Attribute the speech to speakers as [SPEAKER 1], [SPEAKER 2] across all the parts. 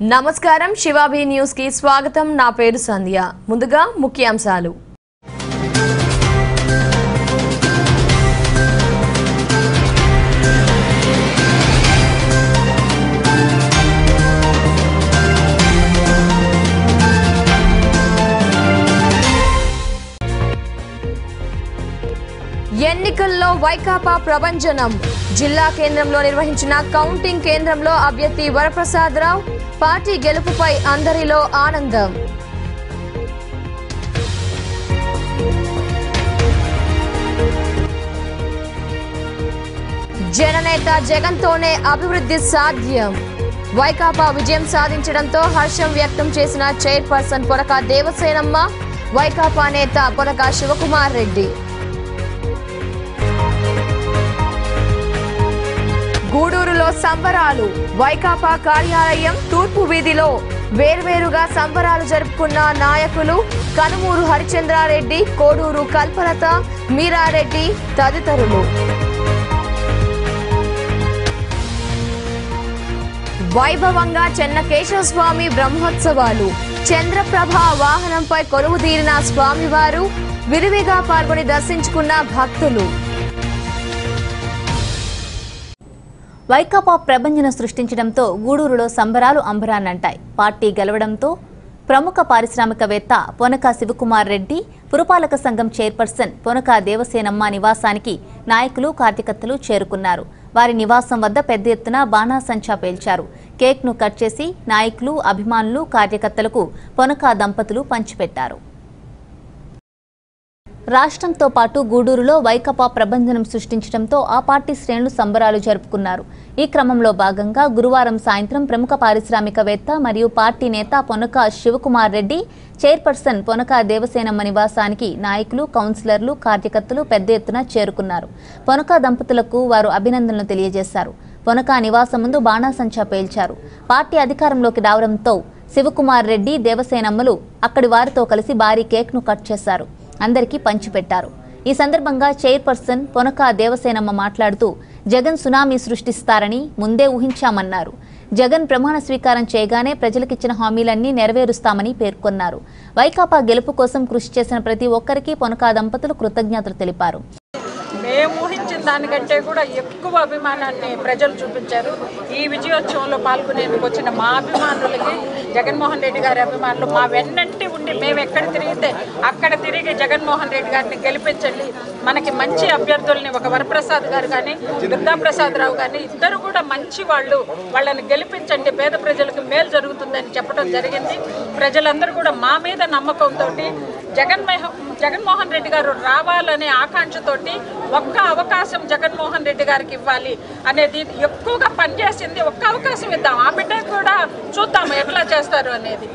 [SPEAKER 1] నమస్కారం శివాబి న్యూస్ కి స్వాగతం నా పేరు సంధ్య ముందుగా ముఖ్యాంశాలు ఎన్నికల్లో వైకాపా ప్రభంజనం జిల్లా కేంద్రంలో నిర్వహించిన కౌంటింగ్ కేంద్రంలో అభ్యర్థి వరప్రసాదరావు పార్టీ గెలుపుపై అందరిలో ఆనందం జననేత జగన్తోనే అభివృద్ధి సాధ్యం వైకాపా విజయం సాధించడంతో హర్షం వ్యక్తం చేసిన చైర్పర్సన్ పొనక దేవసేనమ్మ వైకాపా నేత పొనక శివకుమార్ రెడ్డి గూడూరులో సంబరాలు వైకాపా కార్యాలయం తూర్పు వీధిలో వేర్వేరుగా సంబరాలు జరుపుకున్న నాయకులు కనుమూరు హరిచంద్రారెడ్డి కోడూరు కల్పలత మీరారెడ్డి తదితరులు వైభవంగా చెన్న కేశవస్వామి బ్రహ్మోత్సవాలు చంద్రప్రభ వాహనంపై కొలువు తీరిన స్వామివారు విరివిగా పాల్గొని దర్శించుకున్న భక్తులు
[SPEAKER 2] వైకాపా ప్రభంజనం సృష్టించడంతో గూడూరులో సంబరాలు అంబరాన్నంటాయి పార్టీ గెలవడంతో ప్రముఖ పారిశ్రామికవేత్త పొనక శివకుమార్ రెడ్డి పురపాలక సంఘం చైర్పర్సన్ పొనక దేవసేనమ్మ నివాసానికి నాయకులు కార్యకర్తలు చేరుకున్నారు వారి నివాసం వద్ద పెద్ద ఎత్తున బాణాసంచా పేల్చారు కేక్ను కట్ చేసి నాయకులు అభిమానులు కార్యకర్తలకు పొనక దంపతులు పంచిపెట్టారు రాష్ట్రంతో పాటు గూడూరులో వైకపా ప్రభంజనం సృష్టించడంతో ఆ పార్టీ శ్రేణులు సంబరాలు జరుపుకున్నారు ఈ క్రమంలో భాగంగా గురువారం సాయంత్రం ప్రముఖ పారిశ్రామికవేత్త మరియు పార్టీ నేత పొనక శివకుమార్ రెడ్డి చైర్పర్సన్ పొనక దేవసేనమ్మ నివాసానికి నాయకులు కౌన్సిలర్లు కార్యకర్తలు పెద్ద ఎత్తున చేరుకున్నారు పొనక దంపతులకు వారు అభినందనలు తెలియజేశారు పొనక నివాసం ముందు బాణాసంచా పేల్చారు పార్టీ అధికారంలోకి రావడంతో శివకుమార్ రెడ్డి దేవసేనమ్మలు అక్కడి వారితో కలిసి భారీ కేక్ను కట్ చేశారు అందరికీ పంచిపెట్టారు ఈ సందర్భంగా చైర్పర్సన్ పొనక దేవసేనమ్మ మాట్లాడుతూ జగన్ సునామీ సృష్టిస్తారని ముందే ఊహించామన్నారు జగన్ ప్రమాణ స్వీకారం చేయగానే ప్రజలకిచ్చిన హామీలన్నీ నెరవేరుస్తామని పేర్కొన్నారు వైకాపా గెలుపు కోసం కృషి చేసిన ప్రతి ఒక్కరికి పొనక దంపతులు కృతజ్ఞతలు తెలిపారు
[SPEAKER 3] మేము ఊహించిన దానికంటే కూడా ఎక్కువ అభిమానాన్ని ప్రజలు చూపించారు ఈ విజయోత్సవంలో పాల్గొనేందుకు వచ్చిన మా అభిమానులకి జగన్మోహన్ రెడ్డి గారి అభిమానులు మా వెన్నంటి ఉండి మేము ఎక్కడ తిరిగితే అక్కడ తిరిగి జగన్మోహన్ రెడ్డి గారిని గెలిపించండి మనకి మంచి అభ్యర్థుల్ని ఒక వరప్రసాద్ గారు కానీ దుర్గాప్రసాద్ రావు కానీ ఇద్దరు కూడా మంచి వాళ్ళు వాళ్ళని గెలిపించండి పేద ప్రజలకు మేలు జరుగుతుందని చెప్పడం జరిగింది ప్రజలందరూ కూడా మా మీద నమ్మకంతో జగన్మోహన్ జగన్మోహన్ రెడ్డి గారు రావాలనే ఆకాంక్షతోటి ఒక్క అవకాశం జగన్మోహన్ రెడ్డి గారికి ఇవ్వాలి అనేది ఎక్కువగా పనిచేసింది ఒక్క అవకాశం ఇద్దాం ఆ బిడ్డకు కూడా చూద్దాం ఎట్లా చేస్తారు అనేది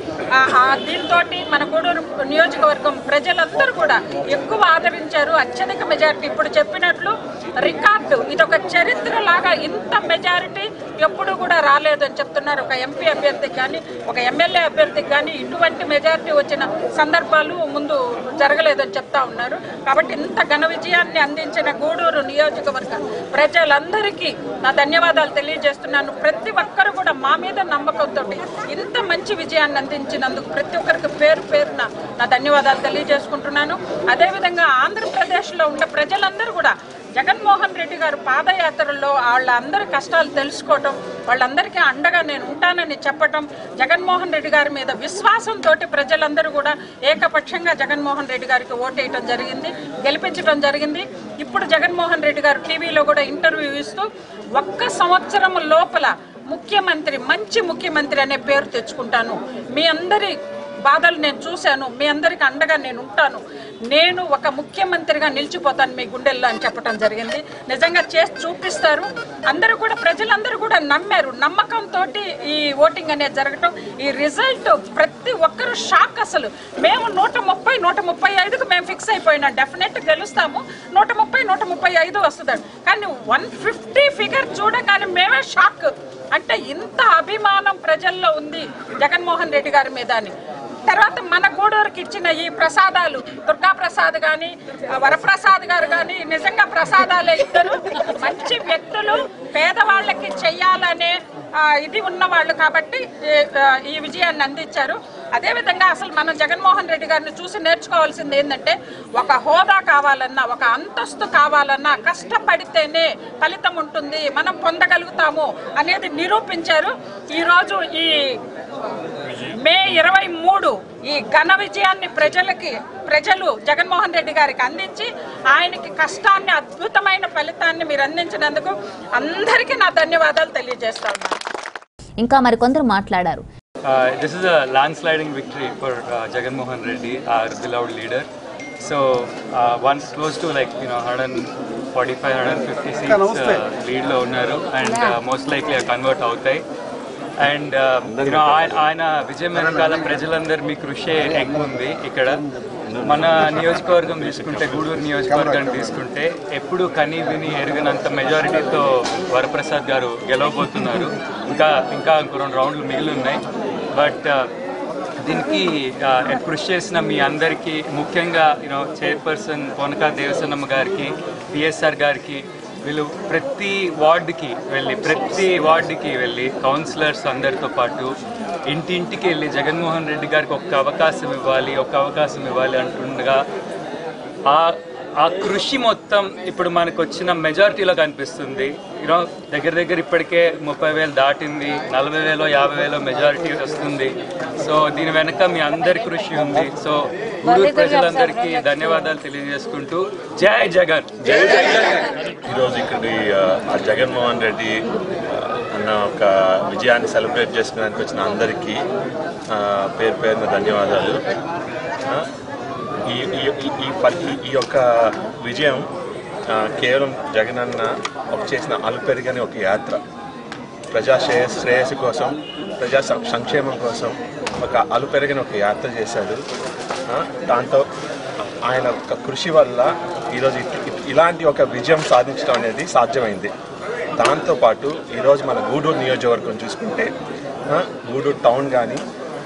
[SPEAKER 3] దీంతో మన గూడూరు నియోజకవర్గం ప్రజలందరూ కూడా ఎక్కువ ఆదరించారు అత్యధిక మెజారిటీ ఇప్పుడు చెప్పినట్లు రికార్డు ఇది ఒక చరిత్ర లాగా ఇంత మెజారిటీ ఎప్పుడు కూడా రాలేదు అని చెప్తున్నారు ఒక ఎంపీ అభ్యర్థికి కానీ ఒక ఎమ్మెల్యే అభ్యర్థికి కానీ ఇటువంటి మెజారిటీ వచ్చిన సందర్భాలు ముందు జరగలేదని చెప్తా ఉన్నారు కాబట్టి ఇంత ఘన విజయాన్ని అందించిన గూడూరు నియోజకవర్గ ప్రజలందరికీ నా ధన్యవాదాలు తెలియజేస్తున్నాను ప్రతి ఒక్కరు కూడా మా మీద నమ్మకంతో ఇంత మంచి విజయాన్ని అందించినందుకు ప్రతి ఒక్కరికి పేరు పేరున నా ధన్యవాదాలు తెలియజేసుకుంటున్నాను అదేవిధంగా ఆంధ్రప్రదేశ్లో ఉన్న ప్రజలందరూ కూడా జగన్మోహన్ రెడ్డి గారు పాదయాత్రలో వాళ్ళందరి కష్టాలు తెలుసుకోవటం వాళ్ళందరికీ అండగా నేను ఉంటానని చెప్పటం జగన్మోహన్ రెడ్డి గారి మీద విశ్వాసంతో ప్రజలందరూ కూడా ఏకపక్షంగా జగన్మోహన్ రెడ్డి గారికి ఓటేయటం జరిగింది గెలిపించడం జరిగింది ఇప్పుడు జగన్మోహన్ రెడ్డి గారు టీవీలో కూడా ఇంటర్వ్యూ ఇస్తూ ఒక్క సంవత్సరం లోపల ముఖ్యమంత్రి మంచి ముఖ్యమంత్రి అనే పేరు తెచ్చుకుంటాను మీ అందరి బాధలు నేను చూశాను మీ అందరికి అండగా నేను ఉంటాను నేను ఒక ముఖ్యమంత్రిగా నిలిచిపోతాను మీ గుండెల్లో అని చెప్పడం జరిగింది నిజంగా చేసి చూపిస్తారు అందరూ కూడా ప్రజలందరూ కూడా నమ్మారు నమ్మకంతో ఈ ఓటింగ్ అనేది జరగటం ఈ రిజల్ట్ ప్రతి ఒక్కరు షాక్ అసలు మేము నూట ముప్పై నూట ముప్పై ఐదుకు మేము ఫిక్స్ అయిపోయినాం డెఫినెట్ గెలుస్తాము నూట ముప్పై నూట ముప్పై ఐదు వస్తుంది కానీ వన్ ఫిఫ్టీ ఫిగర్ చూడగానే మేమే షాక్ అంటే ఇంత అభిమానం ప్రజల్లో ఉంది జగన్మోహన్ రెడ్డి గారి మీద అని తర్వాత మన గూడూరుకి ఇచ్చిన ఈ ప్రసాదాలు దుర్గా ప్రసాద్ కానీ వరప్రసాద్ గారు కానీ నిజంగా ప్రసాదాలే ఇద్దరు మంచి వ్యక్తులు పేదవాళ్ళకి చెయ్యాలనే ఆ, ఇది ఉన్నవాళ్ళు కాబట్టి ఈ- ఆ, ఈ విజయాన్ని అందించారు అదేవిధంగా అసలు మనం జగన్మోహన్ రెడ్డి గారిని చూసి నేర్చుకోవాల్సింది ఏంటంటే ఒక హోదా కావాలన్నా ఒక అంతస్తు కావాలన్నా కష్టపడితేనే ఫలితం ఉంటుంది మనం పొందగలుగుతాము అనేది నిరూపించారు ఈరోజు ఈ మే ఇరవై మూడు ఈ ఘన విజయాన్ని ప్రజలకి ప్రజలు జగన్మోహన్ రెడ్డి గారికి అందించి ఆయనకి కష్టాన్ని అద్భుతమైన ఫలితాన్ని మీరు అందించినందుకు అందరికీ నా ధన్యవాదాలు తెలియజేస్తా ఉన్నాను
[SPEAKER 2] ఇంకా మరికొందరు మాట్లాడారు
[SPEAKER 4] Uh, this is a landsliding victory for uh, Jagan Mohan Reddy, our beloved leader. So uh, once close to like you know 145, 150 seats uh, lead లో ఉన్నారు అండ్ మోస్ట్ లైక్లీ కన్వర్ట్ అవుతాయి అండ్ యూనో ఆయన విజయం వెనకాల ప్రజలందరి మీ కృషి ఎక్కువ ఉంది ఇక్కడ మన నియోజకవర్గం తీసుకుంటే గూడూరు నియోజకవర్గాన్ని తీసుకుంటే ఎప్పుడు కని విని ఎరుగనంత మెజారిటీతో వరప్రసాద్ గారు గెలవబోతున్నారు ఇంకా ఇంకా ఇంకో రెండు రౌండ్లు మిగిలి ఉన్నాయి బట్ దీనికి ఆ, కృషి చేసిన మీ అందరికీ ముఖ్యంగా యూనో చైర్పర్సన్ పోనకా దేవసనమ్మ గారికి పిఎస్ఆర్ గారికి వీళ్ళు ప్రతి వార్డుకి వెళ్ళి ప్రతి వార్డుకి వెళ్ళి కౌన్సిలర్స్ అందరితో పాటు ఇంటింటికి వెళ్ళి జగన్మోహన్ రెడ్డి గారికి ఒక్క అవకాశం ఇవ్వాలి ఒక్క అవకాశం ఇవ్వాలి అంటుండగా ఆ ఆ కృషి మొత్తం ఇప్పుడు మనకు వచ్చిన మెజారిటీలో కనిపిస్తుంది యూనో దగ్గర దగ్గర ఇప్పటికే ముప్పై వేలు దాటింది నలభై వేలో యాభై వేలో మెజారిటీ వస్తుంది సో దీని వెనక మీ అందరి కృషి ఉంది సో గూడూరు ప్రజలందరికీ ధన్యవాదాలు తెలియజేసుకుంటూ జై జగన్ జై
[SPEAKER 5] ఈరోజు ఇక్కడి ఆ జగన్మోహన్ రెడ్డి ఆ, అన్న ఒక విజయాన్ని సెలబ్రేట్ చేసుకోవడానికి వచ్చిన అందరికీ ఆ, పేరు పేరున ధన్యవాదాలు ఆ, ఈ ఈ ఈ- ఈ ప- ఈ- ఈ యొక్క విజయం ఆ, కేవలం జగనన్న ఒక చేసిన అల్పెరిగని ఒక యాత్ర ప్రజా శ్రేయ శ్రేయస్సు కోసం ప్రజా సం- సంక్షేమం కోసం ఒక అలుపెరగిన ఒక యాత్ర చేశాడు ఆ, దాంతో ఆయన యొక్క కృషి వల్ల ఈరోజు ఇట్- ఇట్- ఇలాంటి ఒక విజయం సాధించడం అనేది సాధ్యమైంది దాంతోపాటు ఈరోజు మన గూడూరు నియోజకవర్గం చూసుకుంటే ఆ, గూడూరు టౌన్ కానీ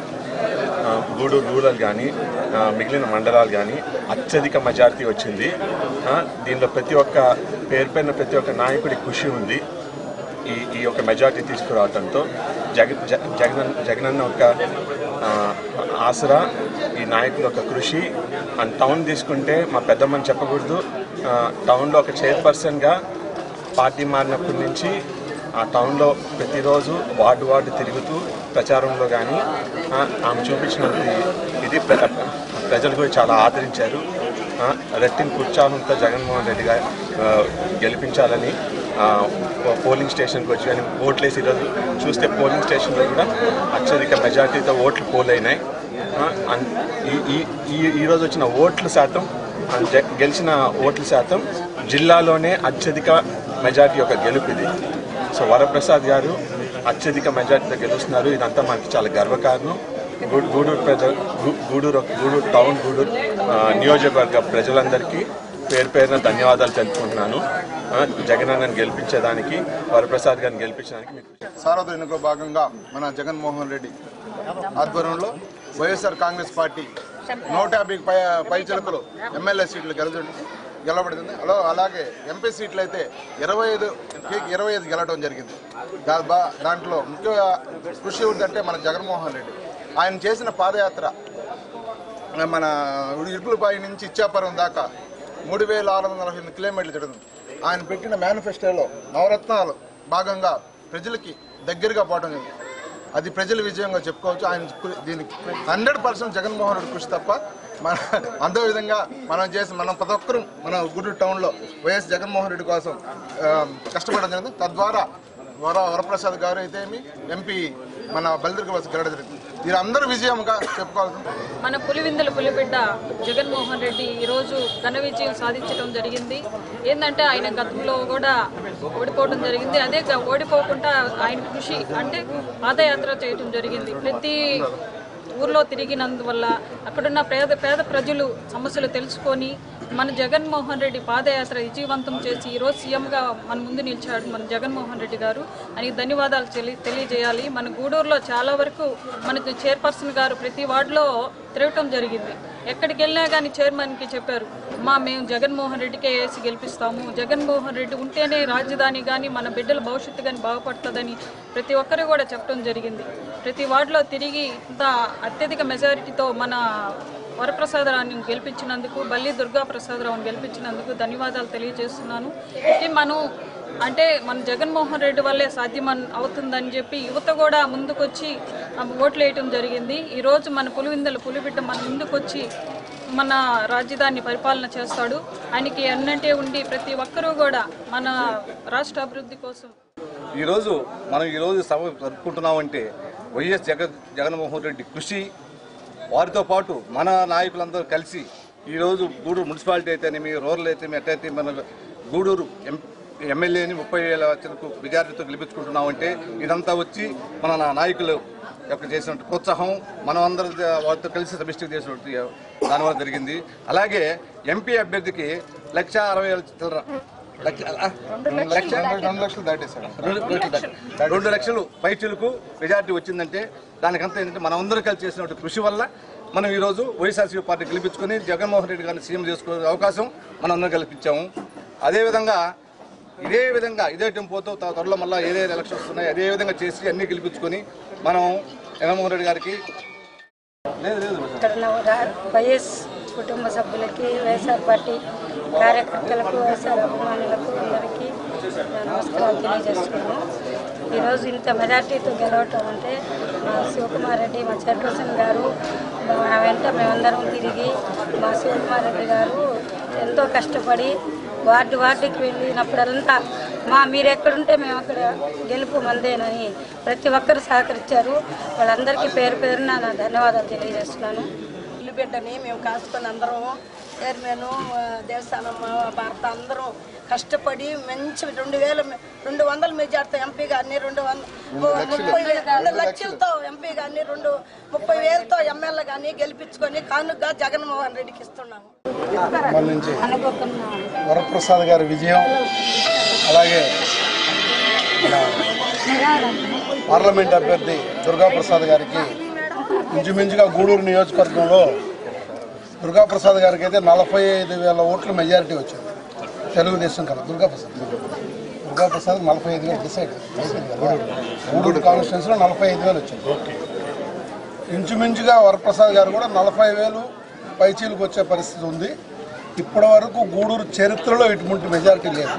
[SPEAKER 5] ఆ, గూడూరు రూరల్ కానీ ఆ, మిగిలిన మండలాలు కానీ అత్యధిక మెజారిటీ వచ్చింది ఆ, దీనిలో ప్రతి ఒక్క పేరు పైన ప్రతి ఒక్క నాయకుడి కృషి ఉంది ఈ ఈ యొక్క మెజారిటీ తీసుకురావడంతో జగ జ- జగన్ జగనన్న ఒక ఆ, ఆసరా ఈ నాయకుల యొక్క కృషి అండ్ టౌన్ తీసుకుంటే మా పెద్దమ్మని చెప్పకూడదు ఆ, టౌన్లో ఒక చైర్పర్సన్గా పార్టీ మారినప్పటి నుంచి ఆ టౌన్లో ప్రతిరోజు వార్డు వార్డు తిరుగుతూ ప్రచారంలో కానీ ఆమె చూపించినంత ఇది ప్ర- ప్రజలు కూడా చాలా ఆదరించారు ఆ, రెట్టింపు ఉత్సాహంతో జగన్మోహన్ రెడ్డి గారు ఆ, గెలిపించాలని ఆ, పో- పోలింగ్ స్టేషన్కి వచ్చి కానీ ఓట్లు వేసి ఈరోజు చూస్తే పోలింగ్ స్టేషన్లో కూడా అత్యధిక మెజార్టీతో ఓట్లు పోల్ అయినాయి ఆ, అన్- ఈ- ఈ ఈ- ఈరోజు వచ్చిన ఓట్ల శాతం ఆ, జ- గెలిచిన ఓట్ల శాతం జిల్లాలోనే అత్యధిక మెజార్టీ యొక్క గెలుపు ఇది సో వరప్రసాద్ గారు అత్యధిక మెజార్టీతో గెలుస్తున్నారు ఇదంతా మనకి చాలా గర్వకారణం గూ- గూడూరు ప్రజ గూ- గూడూరు గూడూరు టౌన్ గూడూరు ఆ, నియోజకవర్గ ప్రజలందరికీ పేరు పేరున ధన్యవాదాలు తెలుపుకుంటున్నాను ఆ, జగనన్నను గెలిపించేదానికి వరప్రసాద్ గారిని గెలిపించడానికి మీకు
[SPEAKER 6] సారథ ఎన్నికలో భాగంగా మన జగన్మోహన్ రెడ్డి ఆధ్వర్యంలో వైఎస్ఆర్ కాంగ్రెస్ పార్టీ నూట యాభై పై పై చిలుకలు ఎమ్మెల్యే సీట్లు గెలచ గెలవబడింది అలా అలాగే ఎంపీ సీట్లు అయితే ఇరవై ఐదు ఇరవై ఐదు గెలవడం జరిగింది దా- బా- దాంట్లో ముఖ్య కృషి ఉందంటే మన జగన్మోహన్ రెడ్డి ఆయన చేసిన పాదయాత్ర మన ఇరుకులపాయి నుంచి ఇచ్చాపురం దాకా మూడు వేల ఆరు వందల నలభై ఎనిమిది కిలోమీటర్లు తిరుగుతుంది ఆయన పెట్టిన మేనిఫెస్టోలో నవరత్నాలు భాగంగా ప్రజలకి దగ్గరగా పోవడం జరిగింది అది ప్రజల విజయంగా చెప్పుకోవచ్చు ఆయన కు- దీనికి హండ్రెడ్ పర్సెంట్ జగన్మోహన్ రెడ్డి కృషి తప్ప మన అందో విధంగా మనం చేసి మనం ప్రతి ఒక్కరూ మన గుంటూరు టౌన్లో వైఎస్ జగన్మోహన్ రెడ్డి కోసం ఆ, కష్టపడడం జరిగింది తద్వారా వర వరప్రసాద్ గారు అయితే ఏమి ఎంపీ మన బలిదుర్గ బస్సు గెలవడం జరిగింది వీరందరూ విజయంగా చెప్పుకోవాల్సింది
[SPEAKER 7] మన పులివిందుల పులిబిడ్డ జగన్మోహన్ రెడ్డి ఈరోజు ఘన విజయం సాధించడం జరిగింది ఏంటంటే ఆయన గతంలో కూడా ఓడిపోవడం జరిగింది అదే గా- ఓడిపోకుండా ఆయన కృషి అంటే పాదయాత్ర చేయడం జరిగింది ప్రతి ఊర్లో తిరిగినందువల్ల అక్కడున్న పేద పేద ప్రజలు సమస్యలు తెలుసుకొని మన జగన్మోహన్ రెడ్డి పాదయాత్ర విజయవంతం చేసి ఈరోజు సీఎంగా మన ముందు నిలిచాడు మన జగన్మోహన్ రెడ్డి గారు అని ధన్యవాదాలు తెలి తెలియజేయాలి మన గూడూరులో చాలా వరకు మన చైర్పర్సన్ గారు ప్రతి వార్డులో తిరగటం జరిగింది ఎక్కడికి వెళ్ళినా కానీ చైర్మన్కి చెప్పారు మా మేము జగన్మోహన్ రెడ్డికే వేసి గెలిపిస్తాము జగన్మోహన్ రెడ్డి ఉంటేనే రాజధాని కానీ మన బిడ్డల భవిష్యత్తు కానీ బాగుపడుతుందని ప్రతి ఒక్కరు కూడా చెప్పడం జరిగింది ప్రతి వార్డులో తిరిగి ఇంత అత్యధిక మెజారిటీతో మన వరప్రసాదరావుని గెలిపించినందుకు బల్లి దుర్గా ప్రసాదరావుని గెలిపించినందుకు ధన్యవాదాలు తెలియజేస్తున్నాను ఇది మనం అంటే మన జగన్మోహన్ రెడ్డి వల్లే సాధ్యం అన్- అవుతుందని చెప్పి యువత కూడా ముందుకొచ్చి ఆ, ఓట్లు వేయటం జరిగింది ఈరోజు మన పులివిందల పులిబిడ్డ మన ముందుకొచ్చి మన రాజధాని పరిపాలన చేస్తాడు ఆయనకి అన్నంటే ఉండి ప్రతి ఒక్కరూ కూడా మన రాష్ట్ర అభివృద్ధి కోసం
[SPEAKER 8] ఈరోజు మనం ఈరోజు సభ జరుపుకుంటున్నామంటే వైఎస్ జగన్ జగన్మోహన్ రెడ్డి కృషి వారితో పాటు మన నాయకులందరూ కలిసి ఈరోజు గూడూరు మున్సిపాలిటీ అయితేనేమి రూరల్ అయితే ఎట్టయితే మన గూడూరు ఎం ఎమ్మెల్యేని ముప్పై వేల చిలకు మెజారిటీతో గెలిపించుకుంటున్నామంటే ఇదంతా వచ్చి మన నా నాయకులు యొక్క చేసిన ప్రోత్సాహం మనం అందరం వారితో కలిసి సమిష్టిగా చేసినటువంటి దానివల్ల జరిగింది అలాగే ఎంపీ అభ్యర్థికి లక్ష అరవై వేల చిల్లర లక్ష ఆ, లక్ష
[SPEAKER 6] రెండు లక్షలు దాటేశాడు
[SPEAKER 8] రెండు లక్షలు దాటి- రెండు లక్షలు పైచులకు మెజార్టీ వచ్చిందంటే దానికంతా ఏంటంటే మనం అందరూ కలిసి చేసినటువంటి కృషి వల్ల మనం ఈరోజు వైఎస్ఆర్సీపీ పార్టీ గెలిపించుకొని జగన్మోహన్ రెడ్డి గారిని సీఎం చేసుకునే అవకాశం మనం అందరం కల్పించాము అదేవిధంగా ఇదే విధంగా ఇదే టెంపోతో త- త్వరలో మళ్ళీ ఏదే ఎలక్షన్స్ ఉన్నాయి అదే విధంగా చేసి అన్నీ గెలిపించుకొని మనం జగన్మోహన్ రెడ్డి గారికి లేదు లేదు
[SPEAKER 9] ఇక్కడ ఉన్న రా- వైఎస్ కుటుంబ సభ్యులకి వైఎస్ఆర్ పార్టీ కార్యకర్తలకు వైఎస్ఆర్ అభిమానులకు అందరికీ నా నమస్కారాలు తెలియజేస్తున్నాను ఈరోజు ఇంత మెజార్టీతో గెలవటం అంటే మా శివకుమార్ రెడ్డి మా చైర్పర్సన్ గారు మా వెంట మేమందరం తిరిగి మా శివకుమార్ రెడ్డి గారు ఎంతో కష్టపడి వార్డు వార్డుకి వెళ్ళినప్పుడల్లా మా మీరు ఎక్కడుంటే మేము అక్కడ గెలుపు మందేనని ప్రతి ఒక్కరు సహకరించారు వాళ్ళందరికీ పేరు పేరున నా ధన్యవాదాలు తెలియజేస్తున్నాను
[SPEAKER 10] ఇల్లు బిడ్డని మేము కాసుకొని అందరం చైర్మన్ దేవస్థానం భర్త అందరం కష్టపడి మంచి రెండు వేల రెండు వందల మెజార్టీ ఎంపీ గారిని రెండు వంద ముప్పై వే- రెండు లక్షలతో ఎంపీ గారిని రెండు ముప్పై వేలతో ఎమ్మెల్యే గారిని గెలిపించుకొని కానుగా జగన్మోహన్ రెడ్డికి ఇస్తున్నాము
[SPEAKER 6] మన నుంచి వరప్రసాద్ గారి విజయం అలాగే మన పార్లమెంట్ అభ్యర్థి దుర్గాప్రసాద్ గారికి ఇంచుమించుగా గూడూరు నియోజకవర్గంలో దుర్గాప్రసాద్ గారికి అయితే నలభై ఐదు వేల ఓట్ల మెజారిటీ వచ్చింది తెలుగుదేశం కదా దుర్గాప్రసాద్ దుర్గాప్రసాద్ నలభై ఐదు వేలు డిసైడ్ గూడూరు కాన్స్టిట్యున్సీలో నలభై ఐదు వేలు వచ్చింది ఇంచుమించుగా వరప్రసాద్ గారు కూడా నలభై వేలు పైచీలకు వచ్చే పరిస్థితి ఉంది ఇప్పటి వరకు గూడూరు చరిత్రలో ఇటువంటి మెజారిటీ లేదు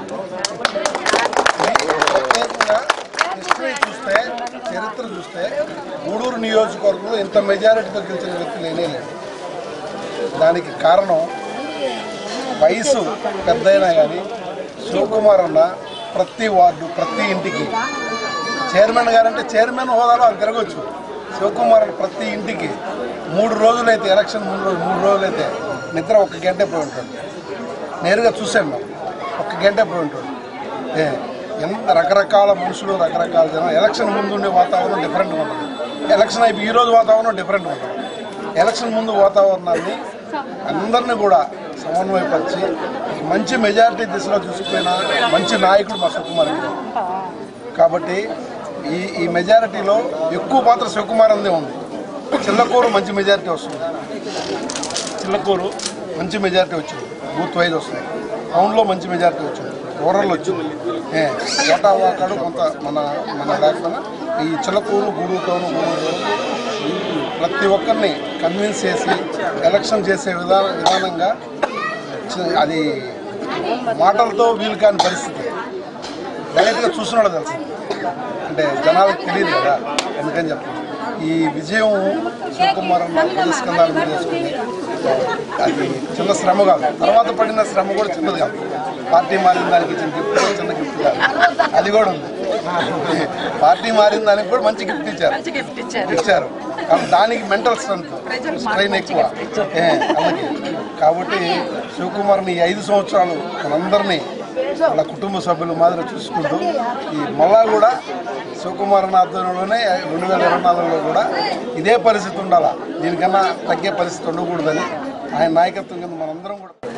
[SPEAKER 6] ప్రత్యేకంగా హిస్టరీ చూస్తే చరిత్ర చూస్తే గూడూరు నియోజకవర్గంలో ఇంత మెజారిటీతో గెలిచిన వ్యక్తి లేనే లేదు దానికి కారణం వయసు పెద్దయినా కానీ శివకుమార్ అన్న ప్రతి వార్డు ప్రతి ఇంటికి చైర్మన్ గారంటే చైర్మన్ హోదాలో అది తిరగచ్చు శివకుమార్ అన్న ప్రతి ఇంటికి మూడు రోజులైతే ఎలక్షన్ మూడు రోజులు మూడు రోజులైతే నిద్ర ఒక గంటే పోయి ఉంటాడు నేరుగా చూశాను మనం ఒక్క గంటే పోయి ఉంటాడు ఏ ఎంత రకరకాల మనుషులు రకరకాల జనం ఎలక్షన్ ముందు ఉండే వాతావరణం డిఫరెంట్గా ఉంటుంది ఎలక్షన్ అయిపోయి ఈ రోజు వాతావరణం డిఫరెంట్గా ఉంటుంది ఎలక్షన్ ముందు వాతావరణాన్ని అందరినీ కూడా సమన్వయపరిచి మంచి మెజారిటీ దిశలో చూసుకుపోయిన మంచి నాయకుడు మా సుకుమార్ రెడ్డి గారు. కాబట్టి ఈ ఈ మెజారిటీలో ఎక్కువ పాత్ర శివకుమార్ అందే ఉంది చిల్లకూరు మంచి మెజారిటీ వస్తుంది చిల్లకూరు మంచి మెజారిటీ వచ్చింది బూత్ వైజ్ వస్తుంది టౌన్లో మంచి మెజారిటీ వచ్చింది రూరల్ వచ్చింది ఏ, కోటా వాకాడు కొంత మన మన లేకపోయినా ఈ చిల్లకూరు గూడూరు టౌన్ గూడూరు టౌన్ ఈ ప్రతి ఒక్కరిని కన్విన్స్ చేసి ఎలక్షన్ చేసే విధాన విధానంగా చి- అది మాటలతో వీలు కాని పరిస్థితి డైరెక్ట్గా చూస్తున్నాడు తెలుసు అంటే జనాలకు తెలియదు కదా అందుకని చెప్తాను ఈ విజయం శివకుమార్ అన్న పురస్కందాల మీద వేసుకుని అది చిన్న శ్రమ కాదు తర్వాత పడిన శ్రమ కూడా చిన్నది కాదు పార్టీ మారిన దానికి ఇచ్చిన గిఫ్ట్ కూడా చిన్న గిఫ్ట్ కాదు అది కూడా ఉంది పార్టీ మారిన దానికి కూడా మంచి గిఫ్ట్ ఇచ్చారు ఇచ్చారు కాబట్టి దానికి మెంటల్ స్ట్రెంత్ స్ట్రెయిన్ ఎక్కువ ఏ, అలాగే కాబట్టి శివకుమార్ని ఈ ఐదు సంవత్సరాలు మనందరినీ వాళ్ళ కుటుంబ సభ్యుల మాదిరి చూసుకుంటూ ఈ మళ్ళా కూడా శివకుమార్ అన్న ఆధ్వర్యంలోనే రెండు వేల ఇరవై నాలుగులో కూడా ఇదే పరిస్థితి ఉండాలా దీనికన్నా తగ్గే పరిస్థితి ఉండకూడదని ఆయన నాయకత్వం కింద మనందరం కూడా